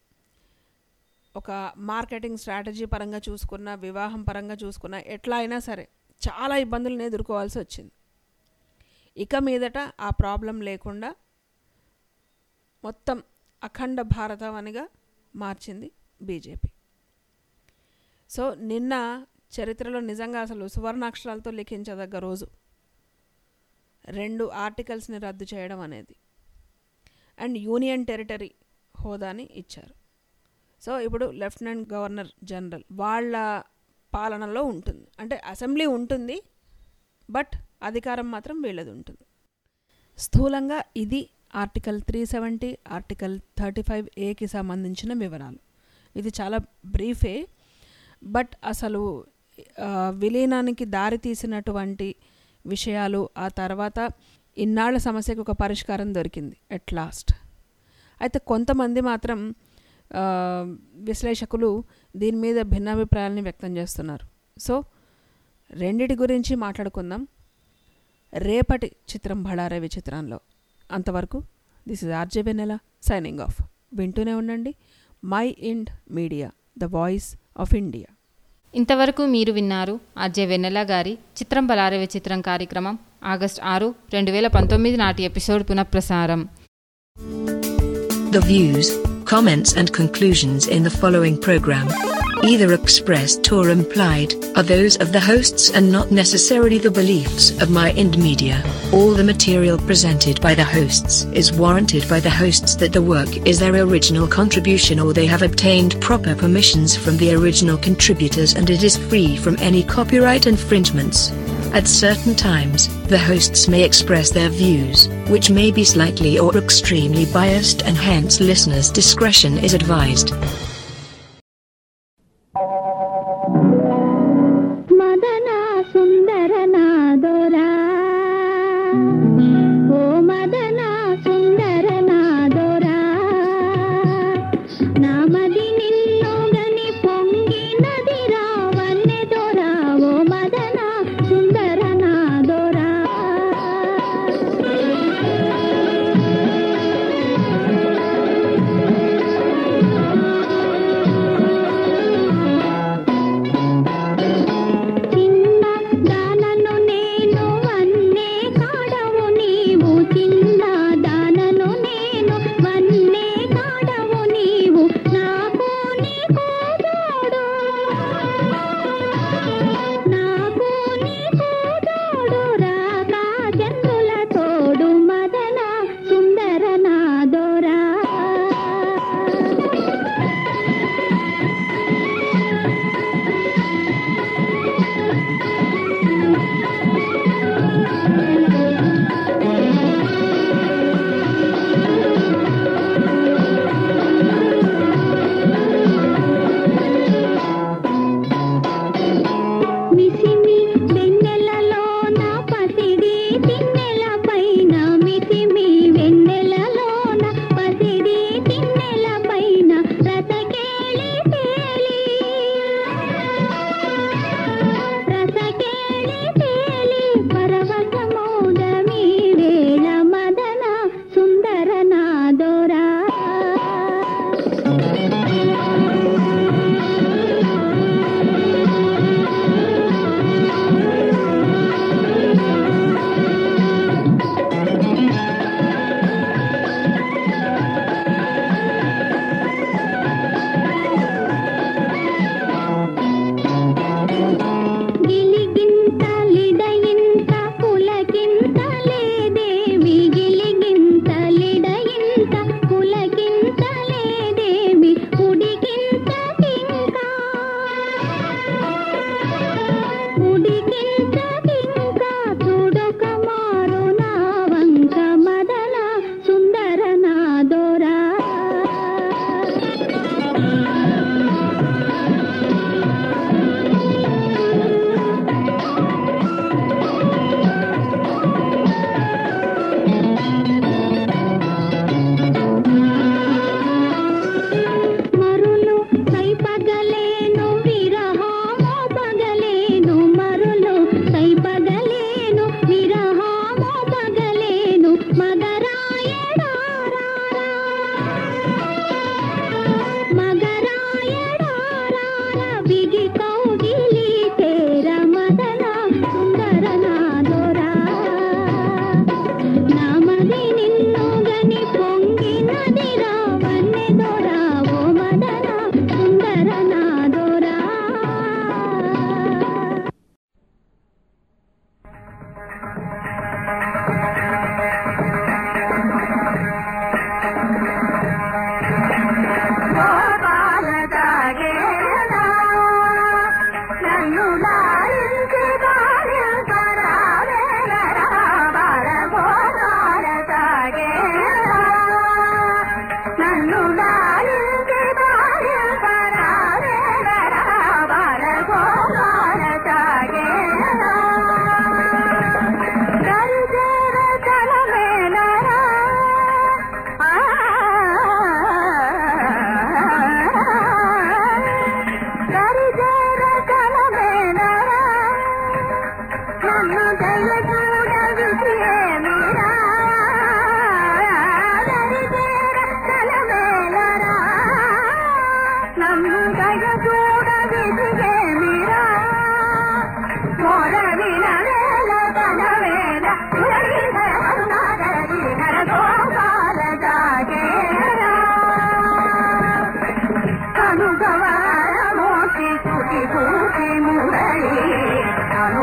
ఒక మార్కెటింగ్ స్ట్రాటజీ పరంగా చూసుకున్న వివాహం పరంగా చూసుకున్న ఎట్లా అయినా సరే చాలా ఇబ్బందులను ఎదుర్కోవాల్సి వచ్చింది ఇక మీదట ఆ ప్రాబ్లం లేకుండా మొత్తం అఖండ భారతవనిగా మార్చింది బీజేపీ సో నిన్న చరిత్రలో నిజంగా అసలు సువర్ణాక్షరాలతో లిఖించదగ్గ రోజు రెండు ఆర్టికల్స్ని రద్దు చేయడం అనేది అండ్ యూనియన్ టెరిటరీ హోదాని ఇచ్చారు సో ఇప్పుడు లెఫ్టినెంట్ గవర్నర్ జనరల్ వాళ్ళ పాలనలో ఉంటుంది అంటే అసెంబ్లీ ఉంటుంది బట్ అధికారం మాత్రం వీళ్ళది ఉంటుంది స్థూలంగా ఇది article three seventy article thirty five ఏకి సంబంధించిన వివరాలు ఇది చాలా బ్రీఫే బట్ అసలు ఆ, విలీనానికి దారి తీసినటువంటి విషయాలు ఆ తర్వాత ఇన్నాళ్ల సమస్యకు ఒక పరిష్కారం దొరికింది ఎట్ లాస్ట్ అయితే కొంతమంది మాత్రం ఆ, విశ్లేషకులు దీని మీద భిన్నాభిప్రాయాలని వ్యక్తం చేస్తున్నారు సో రెండిటి గురించి మాట్లాడుకుందాం రేపటి చిత్రం బళారవి చిత్రంలో అంతవరకు this is RJ Vennela signing off వింటూనే ఉండండి Mind Media the voice of India ఇంతవరకు మీరు విన్నారు ఆర్జే వెన్నెల గారి చిత్రం బలారవి చిత్రం కార్యక్రమం ఆగస్ట్ ఆరు రెండు వేల పంతొమ్మిది నాటి ఎపిసోడ్ పునఃప్రసారం The views, comments, and conclusions in the following program, either expressed or implied, are those of the hosts and not necessarily the beliefs of My Ind Media. All the material presented by the hosts is warranted by the hosts that the work is their original contribution or they have obtained proper permissions from the original contributors and it is free from any copyright infringements. At certain times, the hosts may express their views, which may be slightly or extremely biased, and hence listeners' discretion is advised. మదన సుందర నాదోరా ఓ మదన సుందర నాదోరా నామది నిన్ను గని పొంగినది రావన్నె దొరా ఓ మదన సుందర నాదోరా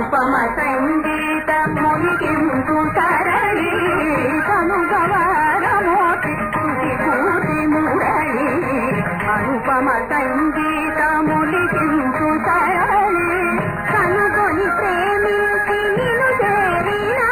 అనుపమ సంగీత మునిగింపు తరళి కనుగవారమోటి తుది పూర్తి మురళి అనుపమ సంగీత మునిగింపు తరళి కనుగొని ప్రేమించి నిన్ను చేరినా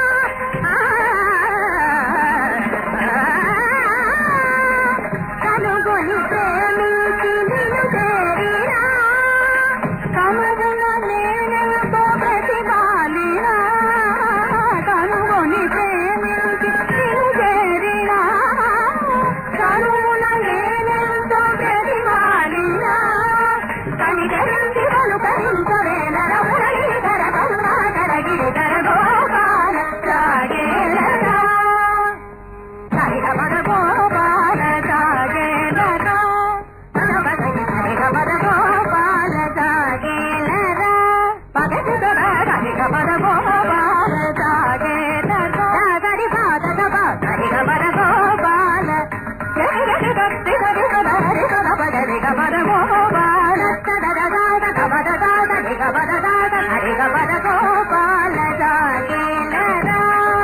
కనుగొని ప్రేమించి నిన్ను చేరినా కమరుల నేనెంతో ప్రతిమాలినా కనుగొని ప్రేమించి నిన్ను చేరినా కనుముల నేనెంతో ప్రతిమాలినా కనికరించి పలుకరించవే నరమురళీధర కరుణాకర గిరిధర గోపాల సాగేలరా హరిహమర గోపాల సాగేలరా హరిహమర గోపాల సాగేలరా పగటిదర హరిహమర గోపాల సాగేలరా హరి పాద దబ హరిహమర గోపాల జరి జరి భక్తి హరి సద హరి సద పగరి గమర గోపాల సదర దాద గమర దాద నిగమర దాద హరి గమర గోపాల సాగేలరా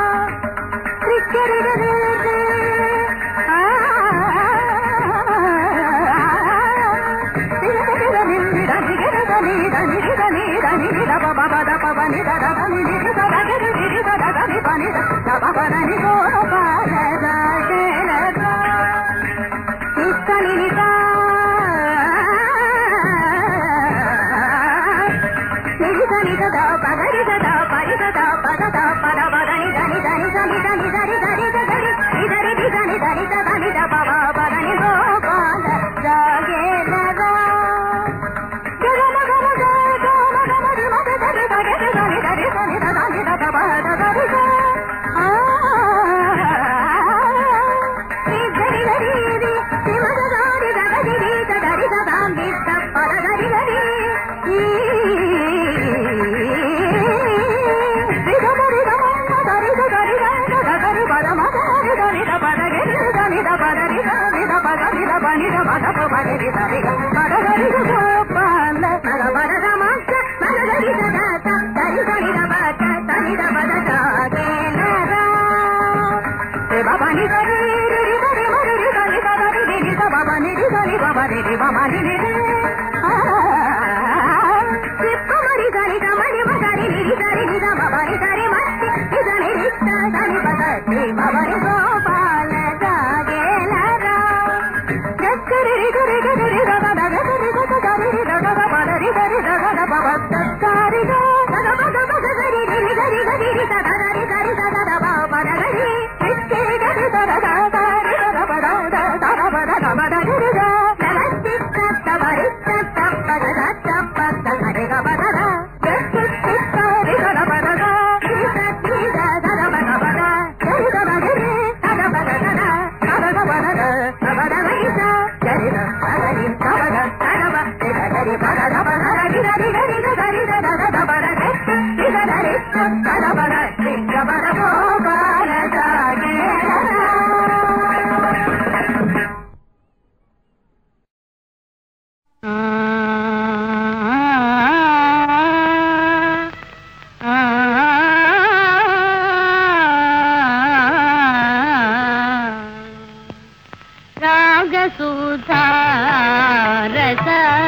రాగసుధారస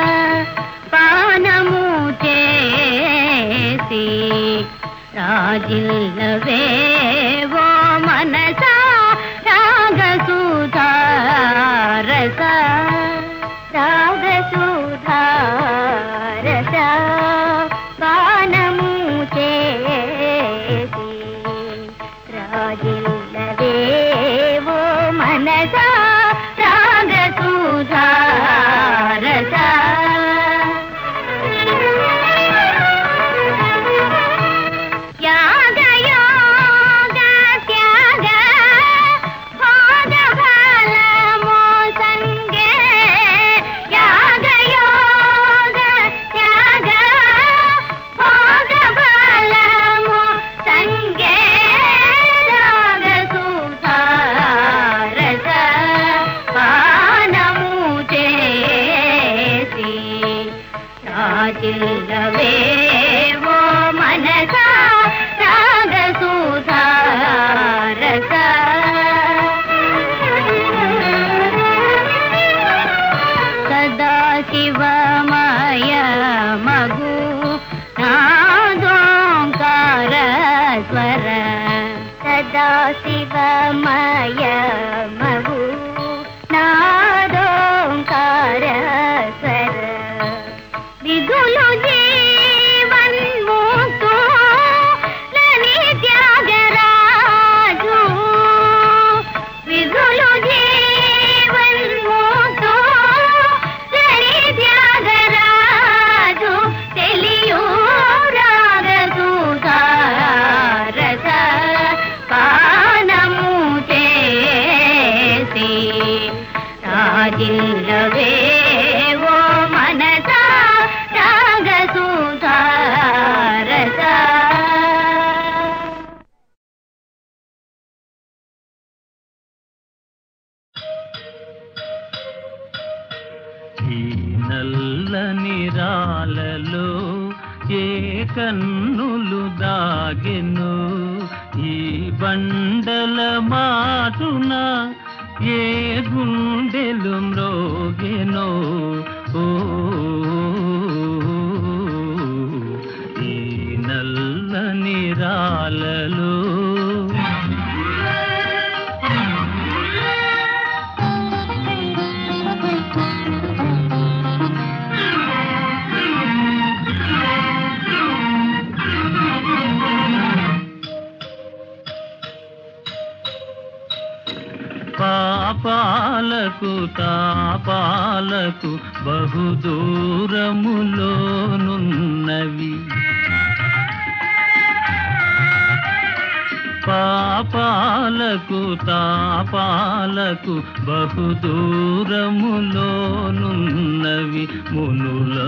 పానము చేసి రాజిల్లవేవో మనసా రాగసుధారస రాగసుధారస పానము చేసి రాజిల్లవేవో మనసా రాగసుధారస యాగ యోగ త్యాగ భోగ ఫలమో సంగే యాగ యోగ త్యాగ భోగ ఫలమో సంగే రాగ సుధారస పానము చేసి రాజిల్లవేవో మన మనసా రాగసూధారస సదా శివమయ మగు నాదోంకార స్వర సదా శివమయ మగు నాదోంకార స్వర విధులు జీవన్ముక్తో లని త్యాగరాజు విధులు జీవన్ముక్తో లని త్యాగరాజు తెలియు రాగసుధారస పానము చేసి రాజిల్లవే ఓ మనసా రాగసుధారస ఈ నల్లని రాలలో ఏ కన్నులు దాగెను ఈ బండల మాటున ఏ గుండెలు మ్రోగెనో ఓ ఈ నల్లని రాలలో పాపాలకు తాపాలకు బహుదూరములోనున్నవి పాపాలకు తాపాలకు బహుదూరములోనున్నవి మునుల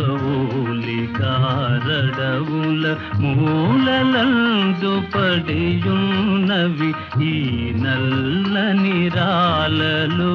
ఓలికారడవుల మూలలందు పడియున్నవి ఈ నల్లని రాలలో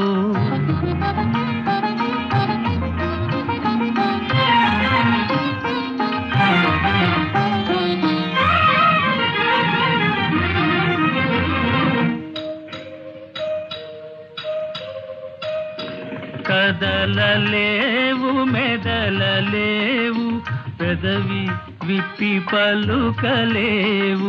కదలలేవు మెదలలేవు పెదవి విప్పి పలుకలేవు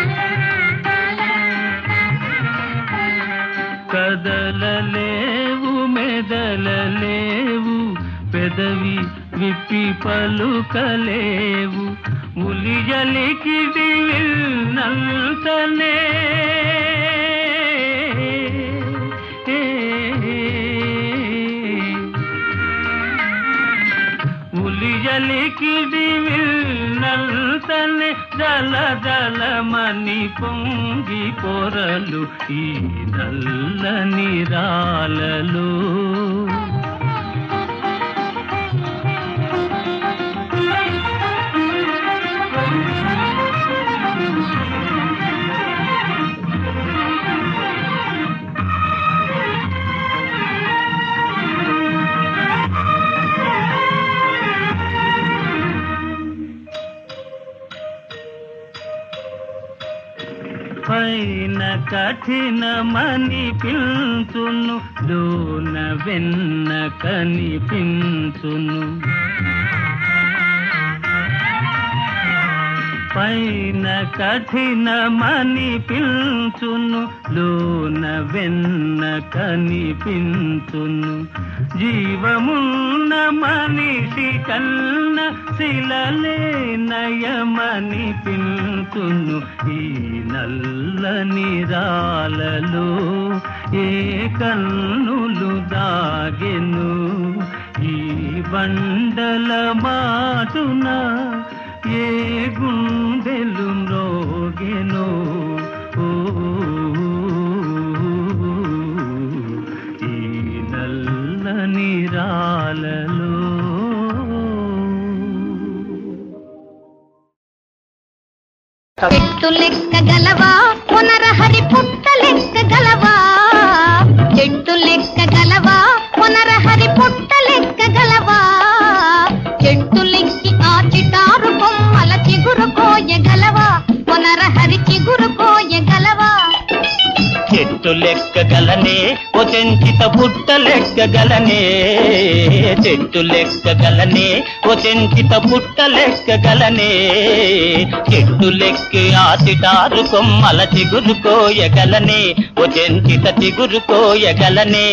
కదలలేవు మెదలలేవు పెదవి విప్పి పలుకలేవు ఉలియలికిడి నల్తనే ఉలియలికిడి నల్తనే జల జలమని పొంగి పొరలు ఈ నల్లని రాలలో పైన కఠినమని పిల్చును లోన వెన్న కనిపించును పైన కఠినమని పిల్చును లోన వెన్న కనిపించును జీవమున్న మనిషి కన్న శిలలే నయమని పిల్చును ఈ నల్లని రాలలో ఏ కన్నులు దాగెను ఈ బండల మాటున ఏ గుండెలు మ్రోగెను ఓ ఈ నల్లని రాలలో చెట్టు లెక్క గలవా పునరహరి పుట్ట లెక్క గలవా చెట్టు లెక్క గలవా పునరహరి పుట్ట లెక్క గలవా చెట్టు లెక్కి ఆ చిటారు కొమ్మల చిగురు కోయ లెక్కగలనే ఓ చెంచిత పుట్ట లెక్కగలనే చెట్టు లెక్కగలనే ఓ చెంచిత పుట్ట లెక్కగలనే చెట్టు లెక్కి ఆ చిటారు కొమ్మల చిగురు కోయగలనే ఓ చెంచిత చిగురు కోయగలనే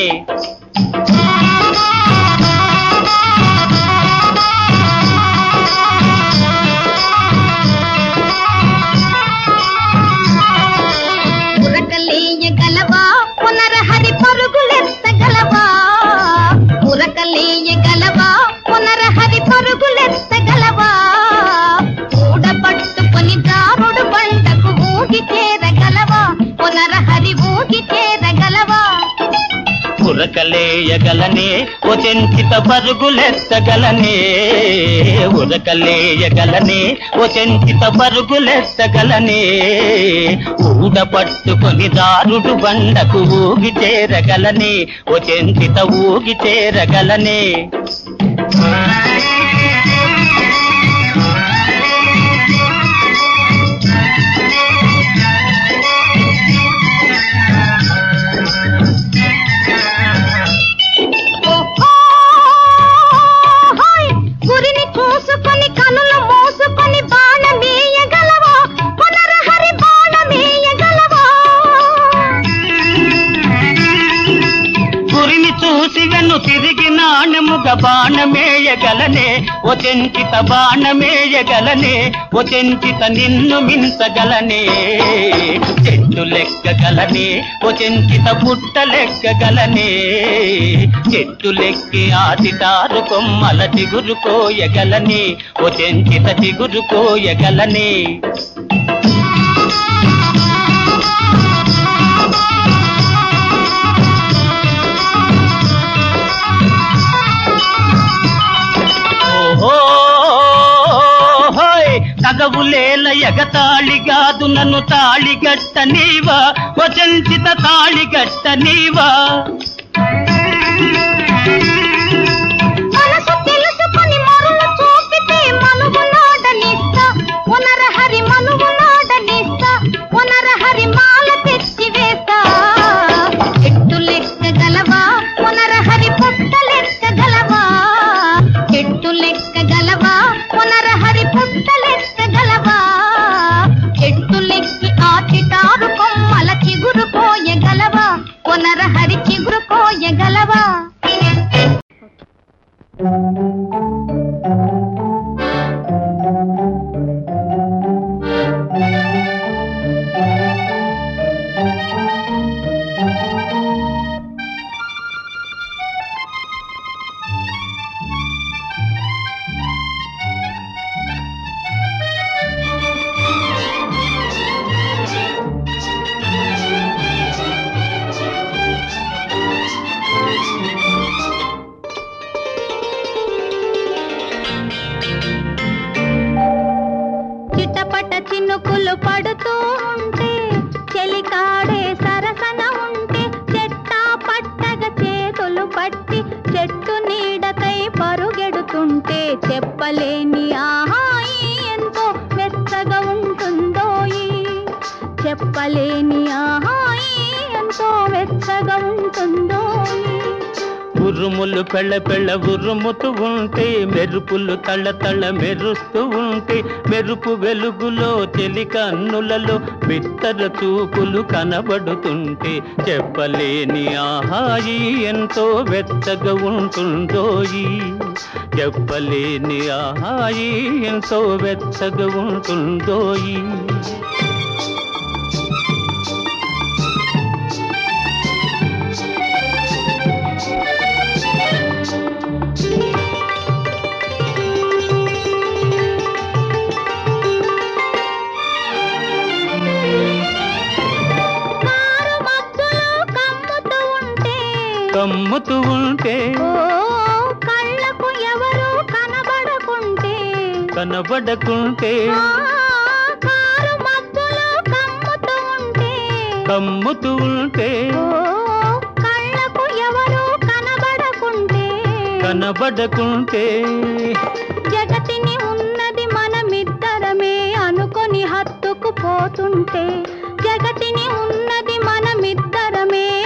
ఉరకలేయగలవా పునరహరి పరుగులెత్తగలవా ఉరకలేయగలవా పునరహరి పరుగులెత్తగలవా ఊడ పట్టుకొని దారుడు బండకు ఊగి చేరగలవా పునరహరి ఊగి చేరగలవా ఉరకలేయగలనే ఓ చెంచిత పరుగులెత్తగలనే ఉరకలేయగలనే ఓ చెంచిత పరుగులెత్తగలనే ఊడ పట్టుకొని దారుడు బండకు ఊగి చేరగలనే ఓ చెంచిత ఊగి చేరగలనే ఓహోయ్! గురిని చూసుకొని కనులు మూసుకొని బాణమేయగలవా పునరహరి బాణమేయగలవా గురిని చూసి వెన్ను తిరిగి నాణముగ బాణమేయగలనే ఓ చెంచిత బాణమేయగలనే ఓ చెంచిత నిన్ను మించగలనే చెట్టు లెక్కగలనే ఓ చెంచిత పుట్ట లెక్కగలనే చెట్టు లెక్కి ఆదితారు కొమ్మల చిగురు కోయగలనే ఓ చెంచిత చిగురు కోయగలనే ఓహోయ్ తగవులేల ఎగతాళిగాదు నన్ను తాళిగట్ట నీవా వచంచిత తాళిగట్ట నీవా మనసు తెలుసుకొని మరులు చూపితే మనువు నాడనిస్తా పునరహరి మనువు నాడనిస్తా పునరహరి మాల తెచ్చి వేస్తా చెట్టు లెక్కగలవా పునరహరి పుట్ట లెక్కగలవా చెట్టు లెక్కగలవా పునరహరి పుట్ట లెక్కగలవా చెట్టు లెక్కి ఆ చిటారు కొమ్మల చిగురు కోయగలవా పునరహరి చిగురు కోయగలవా చిటపట చినుకులు పడుతూ ఉంటే చెలికాడే సరసన ఉంటే చెట్టా పట్టగ చేతులు పట్టి చెట్టు నీడకై పరుగెడుతుంటే చెప్పలేని ఆహాయి ఎంతో వెచ్చగా ఉంటుందోయి చెప్పలేని ఆహాయి ఎంతో వెచ్చగా ఉంటుందోయి ఉరుములు పెళ్ళ పెళ్ళ ఉరుముతూ ఉంటే మెరుపులు తళ్ళ తళ్ళ మెరుస్తూ ఉంటే మెరుపు వెలుగులో చెలి కన్నులలో బిత్తర చూపులు కనబడుతుంటే చెప్పలేని ఆహాయి ఎంతో వెచ్చగా ఉంటుందోయి చెప్పలేని ఆహాయి ఎంతో వెచ్చగా ఉంటుందోయి కమ్ముతూ ఉంటే ఓ కళ్ళకు ఎవరు కనబడకుంటే కనబడకుంటే ఆ, కారు మబ్బులో కమ్ముతూ ఉంటే కమ్ముతూ ఉంటే ఓ కళ్ళకు ఎవరు కనబడకుంటే కనబడకుంటే జగతిని ఉన్నది మనమిద్దరమే అనుకొని హత్తుకు పోతుంటే జగతిని ఉన్నది మనమిద్దరమే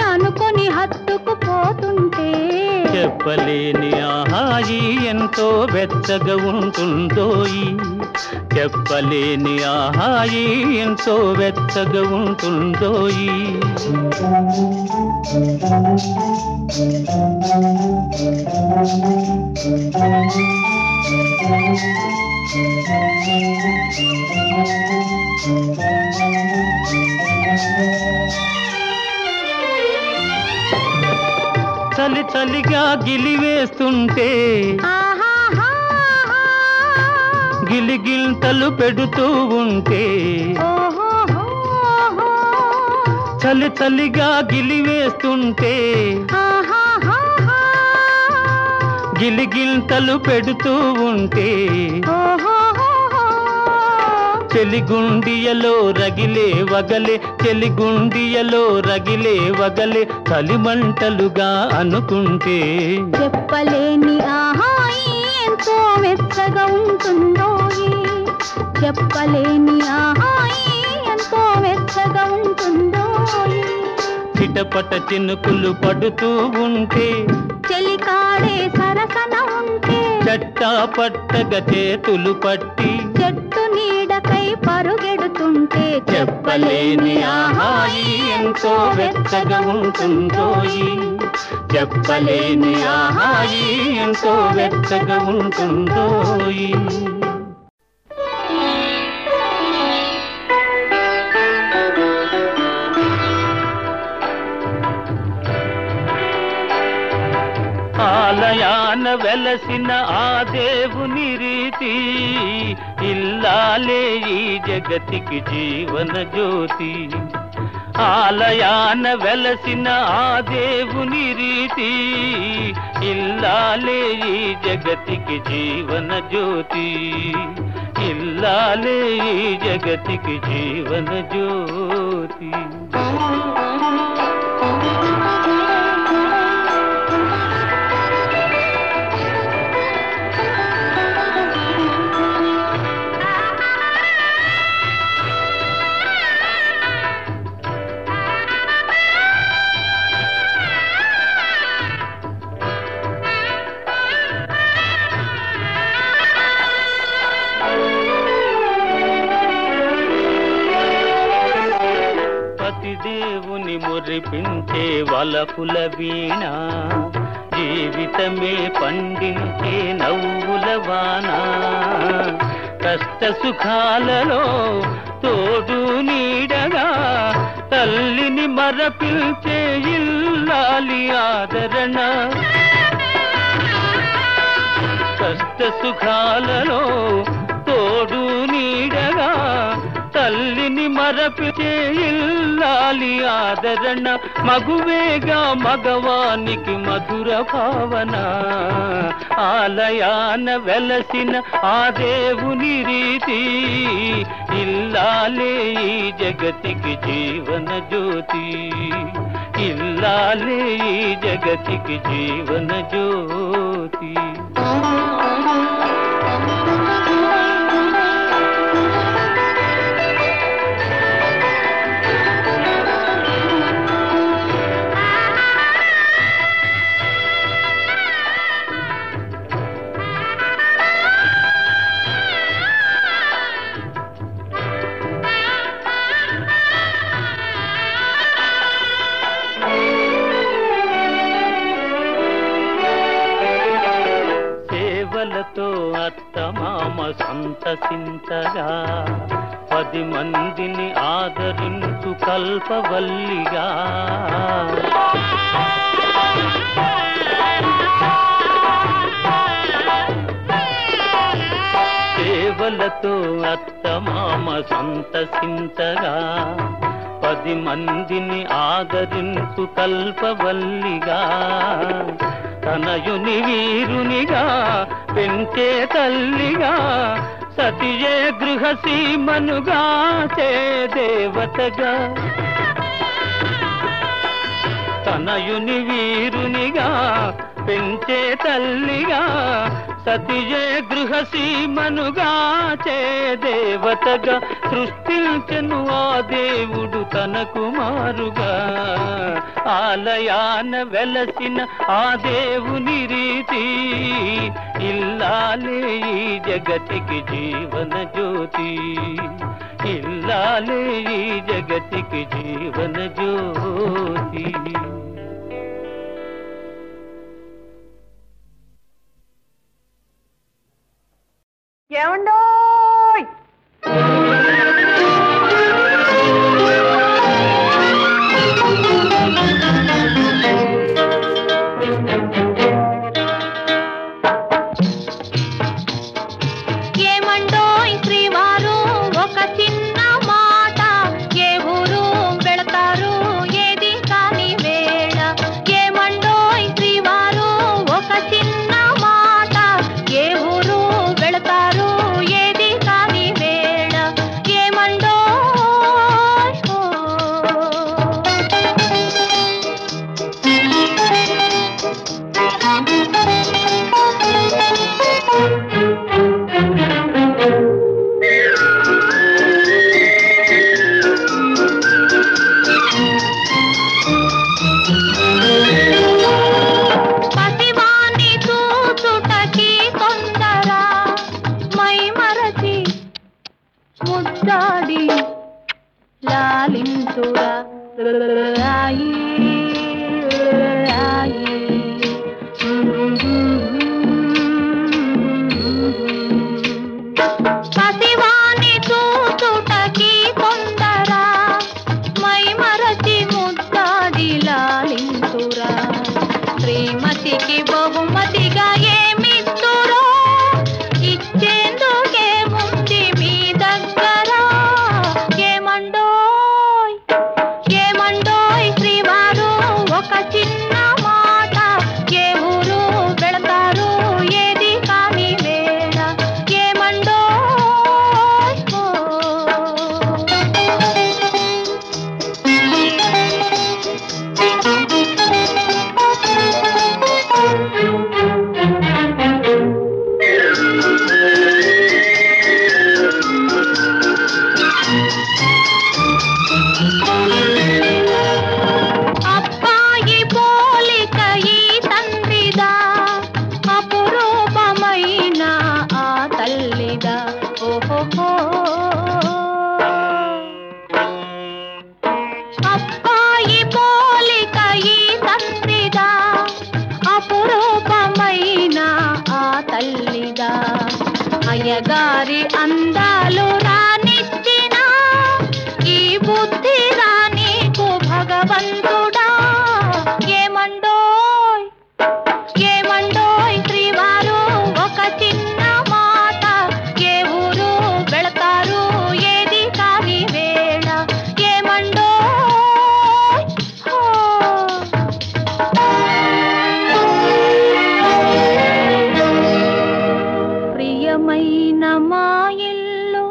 చెప్పలేని ఆహాయి ఎంతో వెచ్చగా ఉంటుందోయి చెప్పలేని ఆహాయి ఎంతో వెచ్చగా ఉంటుందోయి చలి చలిగా గిలివేస్తుంటే గిలిగిల్తలు పెడుతూ ఉంటే చలి చలిగా గిలివేస్తుంటే గిలిగిల్తలు పెడుతూ ఉంటే చెలిగుండియలో రగిలే వగలే చెలిగుండియలో రగిలే వగలే చలిమంటలుగా అనుకుంటే చెప్పలేని ఆహాయి ఎంతో వెచ్చగా ఉంటుందో చెప్పలేని ఆహాయి ఎంతో వెచ్చగా ఉంటుందో చిటపట చినుకులు పడుతూ ఉంటే చెలికాడే సరసన ఉంటే చట్టా పట్టగా చేతులు పట్టి చెట్టు నీడకై పరుగెడుతుంటే చెప్పలేని ఆహాయి ఎంతో వెచ్చగా ఉంటుందోయి చెప్పలేని ఆహాయి ఎంతో వెచ్చగా ఉంటుందోయి ఆలయాన వెలసిన ఆ దేవుని రీతి ఇల్లాలే ఈ జగతికి జీవన జ్యోతి ఆలయాన వెలసిన ఆ దేవుని రీతి ఇల్లాలే ఈ జగతికి జీవన జ్యోతి ఇల్లాలే ఈ జగతికి జీవన జ్యోతి పతిదేవుని మురిపించే వలపుల వీణ జీవితమే పండించే నవ్వుల వాన కష్ట సుఖాలలో తోడు నీడగా తల్లిని మరపించే ఇల్లాలి ఆదరణ కష్ట సుఖాలలో తోడు నీడగా తల్లిని మరపిచే ఇల్లాలి ఆదరణ మగువేగా మగవానికి మధుర భావన ఆలయాన వెలసిన ఆ దేవుని రీతి ఇల్లాలే ఈ జగతికి జీవన జ్యోతి ఇల్లాలే ఈ జగతికి జీవన జ్యోతి సేవలతో అత్తమామ సంతసించగా పది మందిని ఆదరించు కల్పవల్లిగా సేవలతో అత్తమామ సంతసించగా పది మందిని ఆదరించు కల్పవల్లిగా తనయుని వీరునిగా పెంచే తల్లిగా సతియే గృహసీమనుగా చే దేవతగా తనయుని వీరునిగా పెంచే తల్లిగా సతియే గృహసీమనుగా చే దేవతగా సృష్టించను ఆ దేవుడు తన కుమారుగా ఆలయాన వెలసిన ఆ దేవుని రీతి ఇల్లాలే ఈ జగతికి జీవన జ్యోతి ఇల్లాలే ఈ జగతికి జీవన జ్యోతి ఏమండోయ్ ఏమండోయ్ శ్రీవారు ఒక చిన్న మాట ఏ ఊరు వెళతారు ఏది కాని వేళ ఏమండోయ్ శ్రీవారు ఒక చిన్న మాట ఏ ఊరు వెళతారు ఏది కాని వేళ ఏమండోయ్ ఓ. పసివాణ్ణి చూచుటకి తొందర మై మరచి ముద్దాడి లాలించురా రాయి రాయి పసివాణ్ణి చూచుటకి తొందర మై మరచి ముద్దాడి లాలించురా శ్రీమతికి బహుమతిగా ఏమిస్తురో ఇచ్చేందుకే ముందు మీ దగ్గర ఏమండోయ్ ఏమండోయ్ శ్రీవారు ఒక చిన్న మాట ఏ ఊరు వెళతారు ఏది కాని వేళ ఏమండోయ్ ఓ. అబ్బాయి పోలిక ఈ తండ్రిదా అపురూపమైన ఆ తల్లిదా ఓహో అబ్బాయి పోలిక ఈ తండ్రిదా అపురూపమైన ఆ తల్లిదా అయ్యగారి అందాలు రానిచ్చిన ఈ బుద్ధి రానీకు భగవంతుడా ఏమండోయ్ ఏమండోయ్ శ్రీవారు ఒక చిన్న మాట ఏ ఊరు వెళతారు ఏది కాని వేళ ఏమండోయ్ హో. ప్రియమైన మా ఇల్లు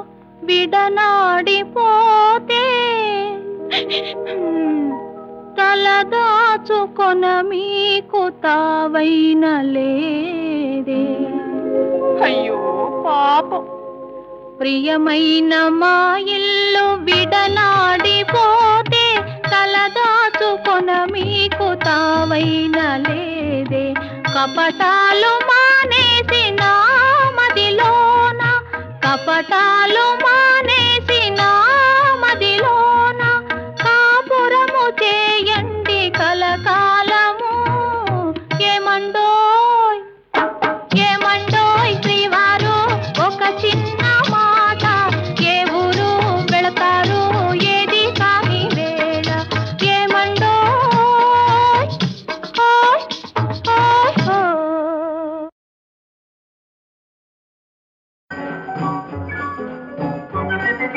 విడనాడిపోతే తలదాచుకొన మీకు తావైన లేదే అయ్యో పాపం ప్రియమైన మా ఇల్లు విడనాడిపోతే తలదాచుకొన మీకు తావైన లేదే కపటాలు మానేసి నా మదిలోన కపటాలు మానేసి నా మదిలోన కాపురము చేయండి కలకాలము ఏమండోయ్ ఏమండోయ్ శ్రీవారు ఒక చిన్న మాట ఏ ఊరు వెళతారు ఏది కాని వేళ ఏమండోయ్ ఓయ్ ఓయ్ ఓయ్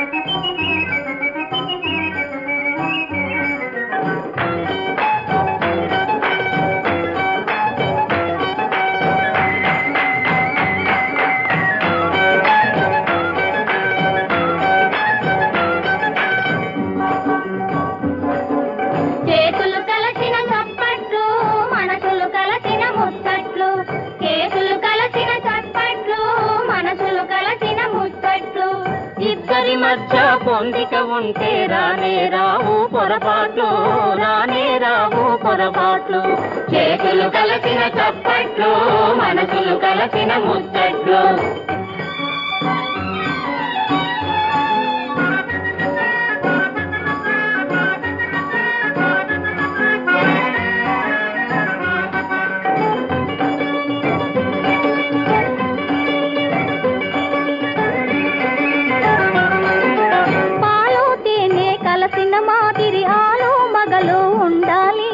ఇద్దరి మధ్య పొందిక ఉంటే రానే రావు పొరపాట్లు రానే రావు పొరపాట్లు చేతులు కలిసిన చప్పట్లు మనసులు కలిసిన ముచ్చట్లు పాలు తేనె కలసిన మాదిరి ఆలు మగలు ఉండాలి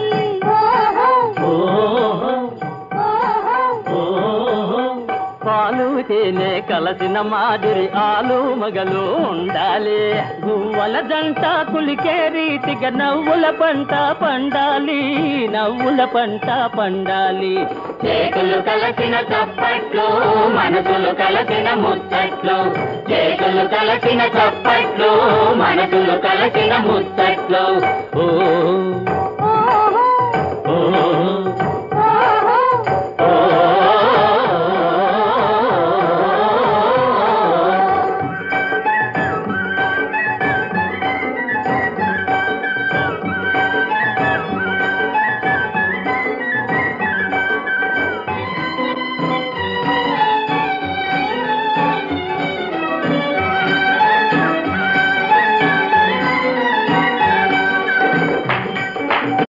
పాలు తేనె కలసిన మాదిరి ఆలు మగలు ఉండాలి గువ్వల జంట కులికే రీతిగా నవ్వుల పంట పండాలి నవ్వుల పంట పండాలి చేతులు కలసిన చప్పట్లు మనసులు కలసిన ముచ్చట్లు చేతులు కలసిన చప్పట్లు మనసులు కలసిన ముచ్చట్లు ఓ ఓ